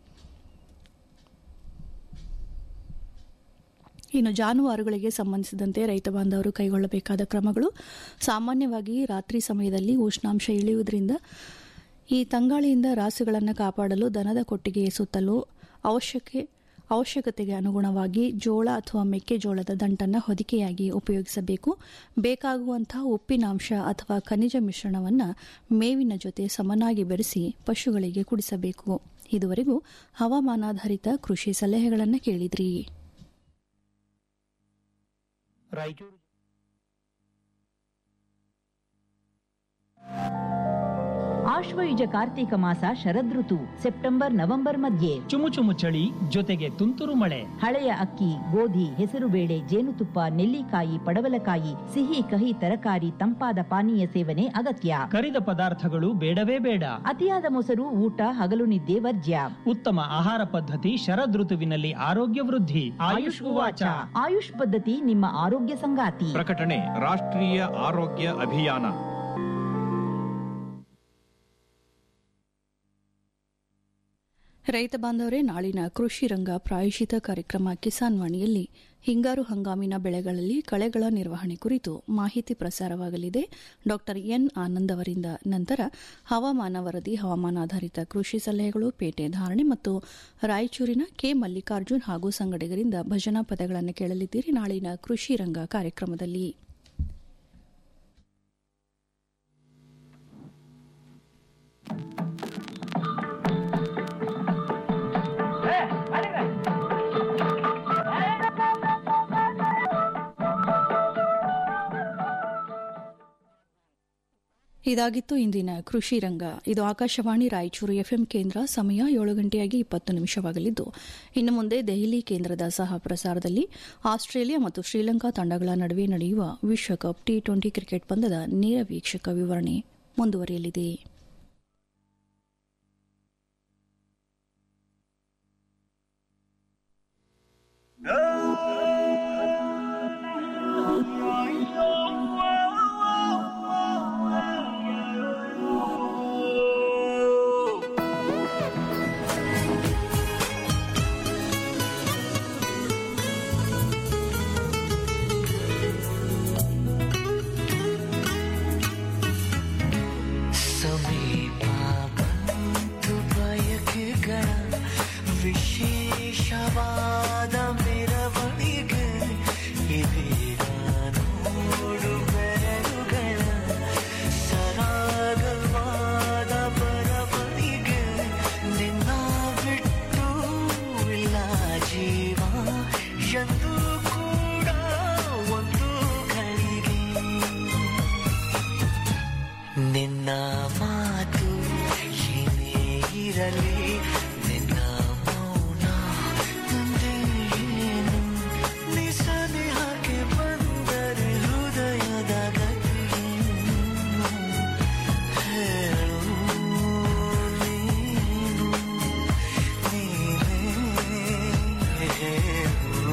ಇನ್ನು ಜಾನುವಾರುಗಳಿಗೆ ಸಂಬಂಧಿಸಿದಂತೆ ರೈತ ಬಾಂಧವರು ಕೈಗೊಳ್ಳಬೇಕಾದ ಕ್ರಮಗಳು ಸಾಮಾನ್ಯವಾಗಿ ರಾತ್ರಿ ಸಮಯದಲ್ಲಿ ಉಷ್ಣಾಂಶ ಇಳಿಯುವುದರಿಂದ ಈ ತಂಗಾಳಿಯಿಂದ ರಾಸುಗಳನ್ನು ಕಾಪಾಡಲು ದನದ ಕೊಟ್ಟಿಗೆಯ ಸುತ್ತಲೂ ಅವಶ್ಯಕ್ಕೆ ಅವಶ್ಯಕತೆಗೆ ಅನುಗುಣವಾಗಿ ಜೋಳ ಅಥವಾ ಮೆಕ್ಕೆಜೋಳದ ದಂಟನ್ನು ಹೊದಿಕೆಯಾಗಿ ಉಪಯೋಗಿಸಬೇಕು ಬೇಕಾಗುವಂತಹ ಉಪ್ಪಿನಾಂಶ ಅಥವಾ ಖನಿಜ ಮಿಶ್ರಣವನ್ನು ಮೇವಿನ ಜೊತೆ ಸಮನಾಗಿ ಬೆರೆಸಿ ಪಶುಗಳಿಗೆ ಕುಡಿಸಬೇಕು ಇದುವರೆಗೂ ಹವಾಮಾನಾಧಾರಿತ ಕೃಷಿ ಸಲಹೆಗಳನ್ನು ಕೇಳಿದ್ರಿ ರಾಯಚೂರು ಆಶ್ವಯುಜ ಕಾರ್ತೀಕ ಮಾಸ ಶರದೃತು ಸೆಪ್ಟೆಂಬರ್ ನವೆಂಬರ್ ಮಧ್ಯೆ ಚುಮು ಚುಮು ಚಳಿ ಜೊತೆಗೆ ತುಂತುರು ಮಳೆ ಹಳೆಯ ಅಕ್ಕಿ ಗೋಧಿ ಹೆಸರುಬೇಳೆ ಜೇನುತುಪ್ಪ ನೆಲ್ಲಿಕಾಯಿ ಪಡವಲಕಾಯಿ ಸಿಹಿ ಕಹಿ ತರಕಾರಿ ತಂಪಾದ ಪಾನೀಯ ಸೇವನೆ ಅಗತ್ಯ ಕರಿದ ಪದಾರ್ಥಗಳು ಬೇಡವೇ ಬೇಡ ಅತಿಯಾದ ಮೊಸರು ಊಟ ಹಗಲು ನಿದ್ದೆ ವರ್ಜ್ಯ ಉತ್ತಮ ಆಹಾರ ಪದ್ಧತಿ ಶರದೃತುವಿನಲ್ಲಿ ಆರೋಗ್ಯ ವೃದ್ಧಿ ಆಯುಷ್ ಉವಾಚ ಆಯುಷ್ ಪದ್ಧತಿ ನಿಮ್ಮ ಆರೋಗ್ಯ ಸಂಗಾತಿ ಪ್ರಕಟಣೆ ರಾಷ್ಟ್ರೀಯ ಆರೋಗ್ಯ ಅಭಿಯಾನ ರೈತ ಬಾಂಧವರೇ ನಾಳಿನ ಕೃಷಿ ರಂಗ ಪ್ರಾಯೋಜಿತ ಕಾರ್ಯಕ್ರಮ ಕಿಸಾನ್ ವಾಣಿಯಲ್ಲಿ ಹಿಂಗಾರು ಹಂಗಾಮಿನ ಬೆಳೆಗಳಲ್ಲಿ ಕಳೆಗಳ ನಿರ್ವಹಣೆ ಕುರಿತು ಮಾಹಿತಿ ಪ್ರಸಾರವಾಗಲಿದೆ ಡಾ ಎನ್ ಆನಂದ್ ಅವರಿಂದ ನಂತರ ಹವಾಮಾನ ವರದಿ ಹವಾಮಾನಾಧಾರಿತ ಕೃಷಿ ಸಲಹೆಗಳು ಪೇಟೆ ಧಾರಣೆ ಮತ್ತು ರಾಯಚೂರಿನ ಕೆ ಮಲ್ಲಿಕಾರ್ಜುನ್ ಹಾಗೂ ಸಂಗಡಿಗರಿಂದ ಭಜನಾ ಪದಗಳನ್ನು ಕೇಳಲಿದ್ದೀರಿ ನಾಳಿನ ಕೃಷಿ ರಂಗ ಕಾರ್ಯಕ್ರಮದಲ್ಲಿ ಇದಾಗಿತ್ತು ಇಂದಿನ ಕೃಷಿ ರಂಗ ಇದು ಆಕಾಶವಾಣಿ ರಾಯಚೂರು ಎಫ್ಎಂ ಕೇಂದ್ರ ಸಮಯ ಏಳು ಗಂಟೆಯಾಗಿ ಇಪ್ಪತ್ತು ನಿಮಿಷವಾಗಲಿದ್ದು ಇನ್ನು ಮುಂದೆ ದೆಹಲಿ ಕೇಂದ್ರದ ಸಹ ಪ್ರಸಾರದಲ್ಲಿ ಆಸ್ಟ್ರೇಲಿಯಾ ಮತ್ತು ಶ್ರೀಲಂಕಾ ತಂಡಗಳ ನಡುವೆ ನಡೆಯುವ ವಿಶ್ವಕಪ್ ಟಿ ಟ್ವೆಂಟಿ ಕ್ರಿಕೆಟ್ ಪಂದ್ಯದ ನೇರ ವೀಕ್ಷಕ ವಿವರಣೆ ಮುಂದುವರಿಯಲಿದೆ ಸಮೀಪ ಬಂತು ಬಯಕೆಗಳ ವಿಶೇಷವಾದ ಮೆರವಣಿಗೆ ಇದೀಗ ನೋಡು ಬೆರಳುಗಳ ಸರಾಗವಾದ ಬರವಣಿಗೆ ನಿನ್ನ ಬಿಟ್ಟು ಇಲ್ಲ ಜೀವ ಎಂದು ಕೂಡ ಒಂದು ಗಳಿಗೆ ನಿನ್ನ ಮಾತು ಏನೇ ಇರಲಿ ನಿನ್ನ ಮೌನ ನಂದೇನು ನಿಸನೆ ಹಾಕಿ ಬಂದರೆ ಹೃದಯದ ಗತಿಯೇನು ಹೇಳು ನೀನು ನೀನೇ ಹೇಳು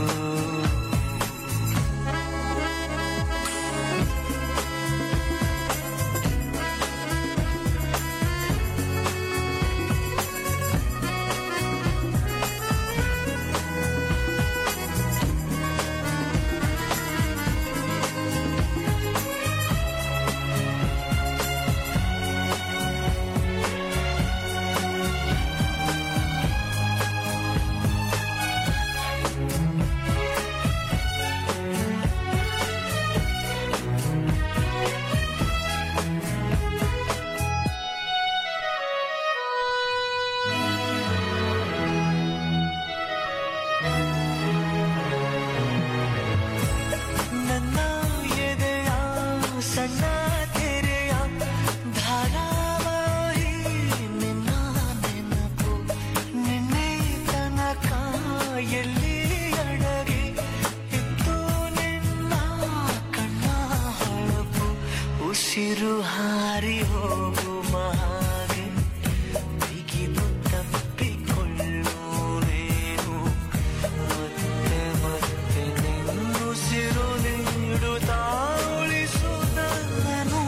ನನ್ನ ಎದೆಯ ಸಣ್ಣ ತೆರೆಯ ಧಾರಾವಾಹಿ ನಿನ್ನ ನೆನಪು ನಿನ್ನೆ ತನಕ ಎಲ್ಲಿ ಅಡಗಿ ಇತ್ತು ನಿನ್ನ ಕಣ್ಣ ಹೊಳಪು ಉಸಿರು ಹಾರಿ ಹೋಗುವ ಹಾಗೆ ಬಿಗಿದು ತಪ್ಪಿಕೊಳ್ಳು ನೀನು ಮತ್ತೆ ಮತ್ತೆ ನಿನ್ನುಸಿರು ನೀಡುತ್ತಾ ಉಳಿಸು ನನ್ನನು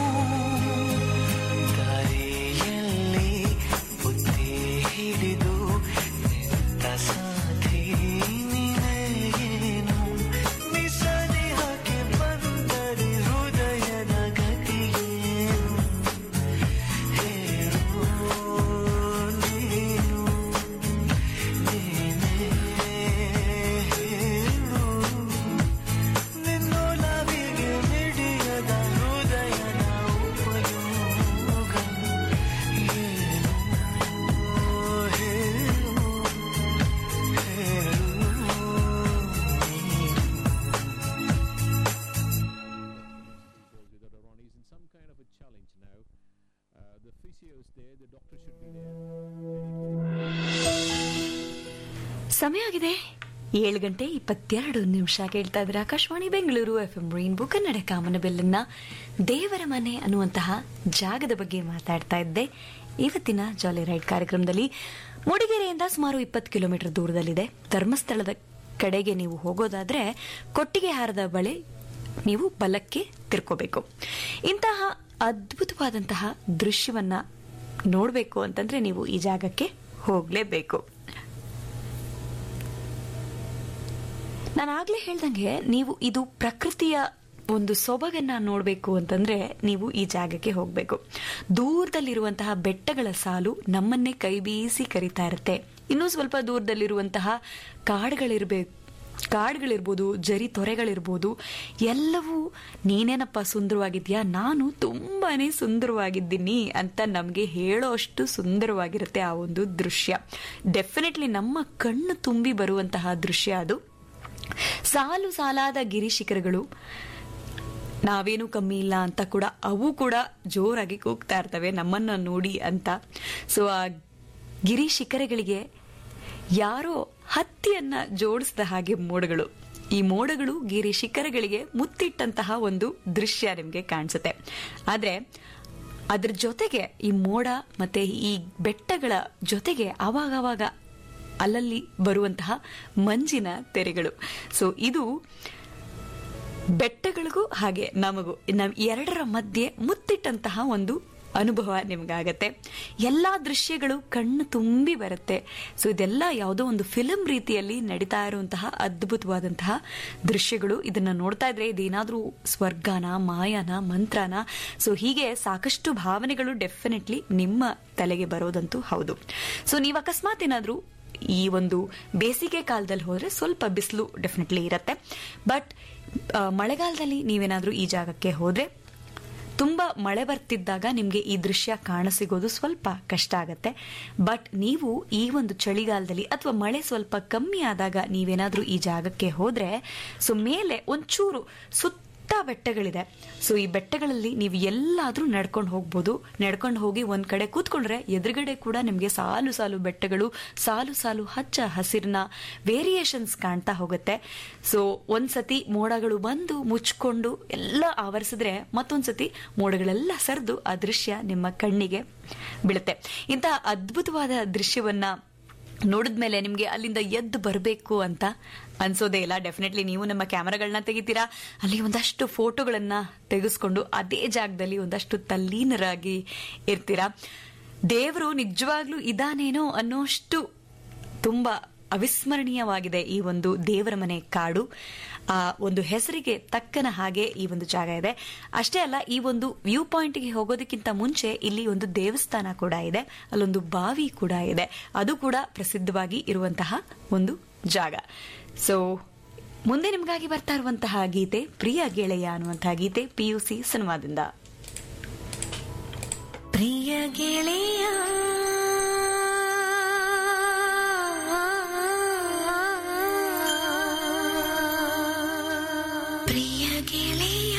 ದಾರಿಯಲ್ಲಿ ಬುದ್ಧಿ ಹಿಡಿದು ನಿಂತ ಸಾಥಿ ನಿನಗೇನು ನಿಸನೆ ಹಾಕಿ ಬಂದರೆ ಹೃದಯದ ಗತಿಯೇನು ಹೇಳು ನೀನು ನೀನೇ ಹೇಳು ನಿನ್ನೊಲವಿಗೆ ಮಿಡಿಯದ ಹೃದಯದ ಉಪಯೋಗ ಏನು ಹೇಳು ಹೇಳು ಸಮಯ ಆಗಿದೆ ಏಳು ಗಂಟೆ ಇಪ್ಪತ್ತೆರಡು ನಿಮಿಷ ಕೇಳ್ತಾ ಇದ್ರೆ Akashvani Bengaluru F M rainbow Kannada ಕಾಮನಬೆಲ್ಲನ್ನ ದೇವರ ಮನೆ ಅನ್ನುವಂತಹ ಜಾಗದ ಬಗ್ಗೆ ಮಾತಾಡ್ತಾ ಇದ್ದೆ ಇವತ್ತಿನ ಜಾಲಿ ರೈಡ್ ಕಾರ್ಯಕ್ರಮದಲ್ಲಿ ಮೂಡಿಗೆರೆಯಿಂದ ಸುಮಾರು ಇಪ್ಪತ್ತು ಕಿಲೋಮೀಟರ್ ದೂರದಲ್ಲಿದೆ ಧರ್ಮಸ್ಥಳದ ಕಡೆಗೆ ನೀವು ಹೋಗೋದಾದ್ರೆ ಕೊಟ್ಟಿಗೆ ಹಾರದ ಬಳಿ ನೀವು ಬಲಕ್ಕೆ ತಿರ್ಕೋಬೇಕು ಇಂತಹ ಅದ್ಭುತವಾದಂತಹ ದೃಶ್ಯವನ್ನ ನೋಡಬೇಕು ಅಂತಂದ್ರೆ ನೀವು ಈ ಜಾಗಕ್ಕೆ ಹೋಗ್ಲೇಬೇಕು ನಾನು ಆಗ್ಲೇ ಹೇಳ್ದಂಗೆ ನೀವು ಇದು ಪ್ರಕೃತಿಯ ಒಂದು ಸೊಬಗನ್ನ ನೋಡಬೇಕು ಅಂತಂದ್ರೆ ನೀವು ಈ ಜಾಗಕ್ಕೆ ಹೋಗಬೇಕು ದೂರದಲ್ಲಿರುವಂತಹ ಬೆಟ್ಟಗಳ ಸಾಲು ನಮ್ಮನ್ನೇ ಕೈ ಬೀಸಿ ಕರಿತಾ ಇರುತ್ತೆ ಇನ್ನೂ ಸ್ವಲ್ಪ ದೂರದಲ್ಲಿರುವಂತಹ ಕಾಡುಗಳಿರ್ಬೇಕು ಕಾಡುಗಳಿರ್ಬೋದು ಜರಿ ತೊರೆಗಳಿರ್ಬೋದು ಎಲ್ಲವೂ ನೀನೇನಪ್ಪ ಸುಂದರವಾಗಿದ್ಯಾ ನಾನು ತುಂಬಾನೇ ಸುಂದರವಾಗಿದ್ದೀನಿ ಅಂತ ನಮಗೆ ಹೇಳೋ ಅಷ್ಟು ಸುಂದರವಾಗಿರುತ್ತೆ ಆ ಒಂದು ದೃಶ್ಯ ಡೆಫಿನೆಟ್ಲಿ ನಮ್ಮ ಕಣ್ಣು ತುಂಬಿ ಬರುವಂತಹ ದೃಶ್ಯ ಅದು ಸಾಲು ಸಾಲಾದ ಗಿರಿಶಿಖರಗಳು ನಾವೇನು ಕಮ್ಮಿ ಇಲ್ಲ ಅಂತ ಕೂಡ ಅವು ಕೂಡ ಜೋರಾಗಿ ಕೂಗ್ತಾ ಇರ್ತವೆ ನಮ್ಮನ್ನ ನೋಡಿ ಅಂತ ಸೊ ಆ ಗಿರಿ ಶಿಖರಗಳಿಗೆ ಯಾರೋ ಹತ್ತಿಯನ್ನ ಜೋಡಿಸಿದ ಹಾಗೆ ಮೋಡಗಳು ಈ ಮೋಡಗಳು ಗಿರಿ ಶಿಖರಗಳಿಗೆ ಮುತ್ತಿಟ್ಟಂತಹ ಒಂದು ದೃಶ್ಯ ನಿಮಗೆ ಕಾಣಿಸುತ್ತೆ ಆದ್ರೆ ಅದ್ರ ಜೊತೆಗೆ ಈ ಮೋಡ ಮತ್ತೆ ಈ ಬೆಟ್ಟಗಳ ಜೊತೆಗೆ ಅವಾಗವಾಗ ಅಲ್ಲಲ್ಲಿ ಬರುವಂತಹ ಮಂಜಿನ ತೆರೆಗಳು ಸೊ ಇದು ಬೆಟ್ಟಗಳಿಗೂ ಹಾಗೆ ನಮಗೂ ನಾವು ಎರಡರ ಮಧ್ಯೆ ಮುತ್ತಿಟ್ಟಂತಹ ಒಂದು ಅನುಭವ ನಿಮ್ಗಾಗತ್ತೆ ಎಲ್ಲಾ ದೃಶ್ಯಗಳು ಕಣ್ಣು ತುಂಬಿ ಬರುತ್ತೆ ಸೊ ಇದೆಲ್ಲ ಯಾವುದೋ ಒಂದು ಫಿಲಂ ರೀತಿಯಲ್ಲಿ ನಡೀತಾ ಇರುವಂತಹ ಅದ್ಭುತವಾದಂತಹ ದೃಶ್ಯಗಳು ಇದನ್ನ ನೋಡ್ತಾ ಇದ್ರೆ ಇದೇನಾದ್ರೂ ಸ್ವರ್ಗನ ಮಾಯನ ಮಂತ್ರನ ಸೊ ಹೀಗೆ ಸಾಕಷ್ಟು ಭಾವನೆಗಳು ಡೆಫಿನೆಟ್ಲಿ ನಿಮ್ಮ ತಲೆಗೆ ಬರೋದಂತೂ ಹೌದು ಸೊ ನೀವು ಅಕಸ್ಮಾತ್ ಏನಾದ್ರೂ ಈ ಒಂದು ಬೇಸಿಗೆ ಕಾಲದಲ್ಲಿ ಹೋದ್ರೆ ಸ್ವಲ್ಪ ಬಿಸಿಲು ಡೆಫಿನೆಟ್ಲಿ ಇರುತ್ತೆ ಬಟ್ ಮಳೆಗಾಲದಲ್ಲಿ ನೀವೇನಾದ್ರೂ ಈ ಜಾಗಕ್ಕೆ ಹೋದ್ರೆ ತುಂಬಾ ಮಳೆ ಬರ್ತಿದ್ದಾಗ ನಿಮಗೆ ಈ ದೃಶ್ಯ ಕಾಣಸಿಗೋದು ಸ್ವಲ್ಪ ಕಷ್ಟ ಆಗತ್ತೆ ಬಟ್ ನೀವು ಈ ಒಂದು ಚಳಿಗಾಲದಲ್ಲಿ ಅಥವಾ ಮಳೆ ಸ್ವಲ್ಪ ಕಮ್ಮಿ ಆದಾಗ ನೀವೇನಾದ್ರೂ ಈ ಜಾಗಕ್ಕೆ ಹೋದ್ರೆ ಸೊ ಮೇಲೆ ಒಂಚೂರು ಸುತ್ತ ಬೆಟ್ಟಗಳಿದೆ ಸೊ ಈ ಬೆಟ್ಟಗಳಲ್ಲಿ ನೀವು ಎಲ್ಲಾದ್ರೂ ನಡ್ಕೊಂಡು ಹೋಗ್ಬೋದು ನಡ್ಕೊಂಡು ಹೋಗಿ ಒಂದ್ ಕಡೆ ಕೂತ್ಕೊಂಡ್ರೆ ಎದುರುಗಡೆ ಕೂಡ ನಿಮಗೆ ಸಾಲು ಸಾಲು ಬೆಟ್ಟಗಳು ಸಾಲು ಸಾಲು ಹಚ್ಚ ಹಸಿರಿನ ವೇರಿಯೇಷನ್ಸ್ ಕಾಣ್ತಾ ಹೋಗುತ್ತೆ ಸೊ ಒಂದ್ಸತಿ ಮೋಡಗಳು ಬಂದು ಮುಚ್ಕೊಂಡು ಎಲ್ಲ ಆವರಿಸಿದ್ರೆ ಮತ್ತೊಂದ್ಸತಿ ಮೋಡಗಳೆಲ್ಲ ಸರಿದು ಆ ದೃಶ್ಯ ನಿಮ್ಮ ಕಣ್ಣಿಗೆ ಬೀಳುತ್ತೆ ಇಂತಹ ಅದ್ಭುತವಾದ ದೃಶ್ಯವನ್ನ ನೋಡಿದ್ಮೇಲೆ ನಿಮ್ಗೆ ಅಲ್ಲಿಂದ ಎದ್ದು ಬರಬೇಕು ಅಂತ ಅನ್ಸೋದೇ ಇಲ್ಲ ಡೆಫಿನೆಟ್ಲಿ ನೀವು ನಮ್ಮ ಕ್ಯಾಮರಾಗಳನ್ನ ತೆಗಿತೀರಾ ಅಲ್ಲಿ ಒಂದಷ್ಟು ಫೋಟೋಗಳನ್ನ ತೆಗೆಸ್ಕೊಂಡು ಅದೇ ಜಾಗದಲ್ಲಿ ಒಂದಷ್ಟು ತಲ್ಲೀನರಾಗಿ ಇರ್ತೀರಾ ದೇವರು ನಿಜವಾಗ್ಲೂ ಇದಾನೇನೋ ಅನ್ನೋಷ್ಟು ತುಂಬಾ ಅವಿಸ್ಮರಣೀಯವಾಗಿದೆ ಈ ಒಂದು ದೇವರ ಮನೆ ಕಾಡು ಆ ಒಂದು ಹೆಸರಿಗೆ ತಕ್ಕನ ಹಾಗೆ ಈ ಒಂದು ಜಾಗ ಇದೆ ಅಷ್ಟೇ ಅಲ್ಲ ಈ ಒಂದು ವ್ಯೂ ಪಾಯಿಂಟ್ಗೆ ಹೋಗೋದಕ್ಕಿಂತ ಮುಂಚೆ ಇಲ್ಲಿ ಒಂದು ದೇವಸ್ಥಾನ ಕೂಡ ಇದೆ ಅಲ್ಲೊಂದು ಬಾವಿ ಕೂಡ ಇದೆ ಅದು ಕೂಡ ಪ್ರಸಿದ್ಧವಾಗಿ ಇರುವಂತಹ ಒಂದು ಜಾಗ ಸೊ ಮುಂದೆ ನಿಮಗಾಗಿ ಬರ್ತಾ ಇರುವಂತಹ ಗೀತೆ ಪ್ರಿಯ ಗೆಳೆಯ ಅನ್ನುವಂತಹ ಗೀತೆ ಪಿಯುಸಿ ಸಿನಿಮಾದಿಂದ ಪ್ರಿಯ ಗೆಳೆಯ ಪ್ರಿಯ ಗೆಳೆಯ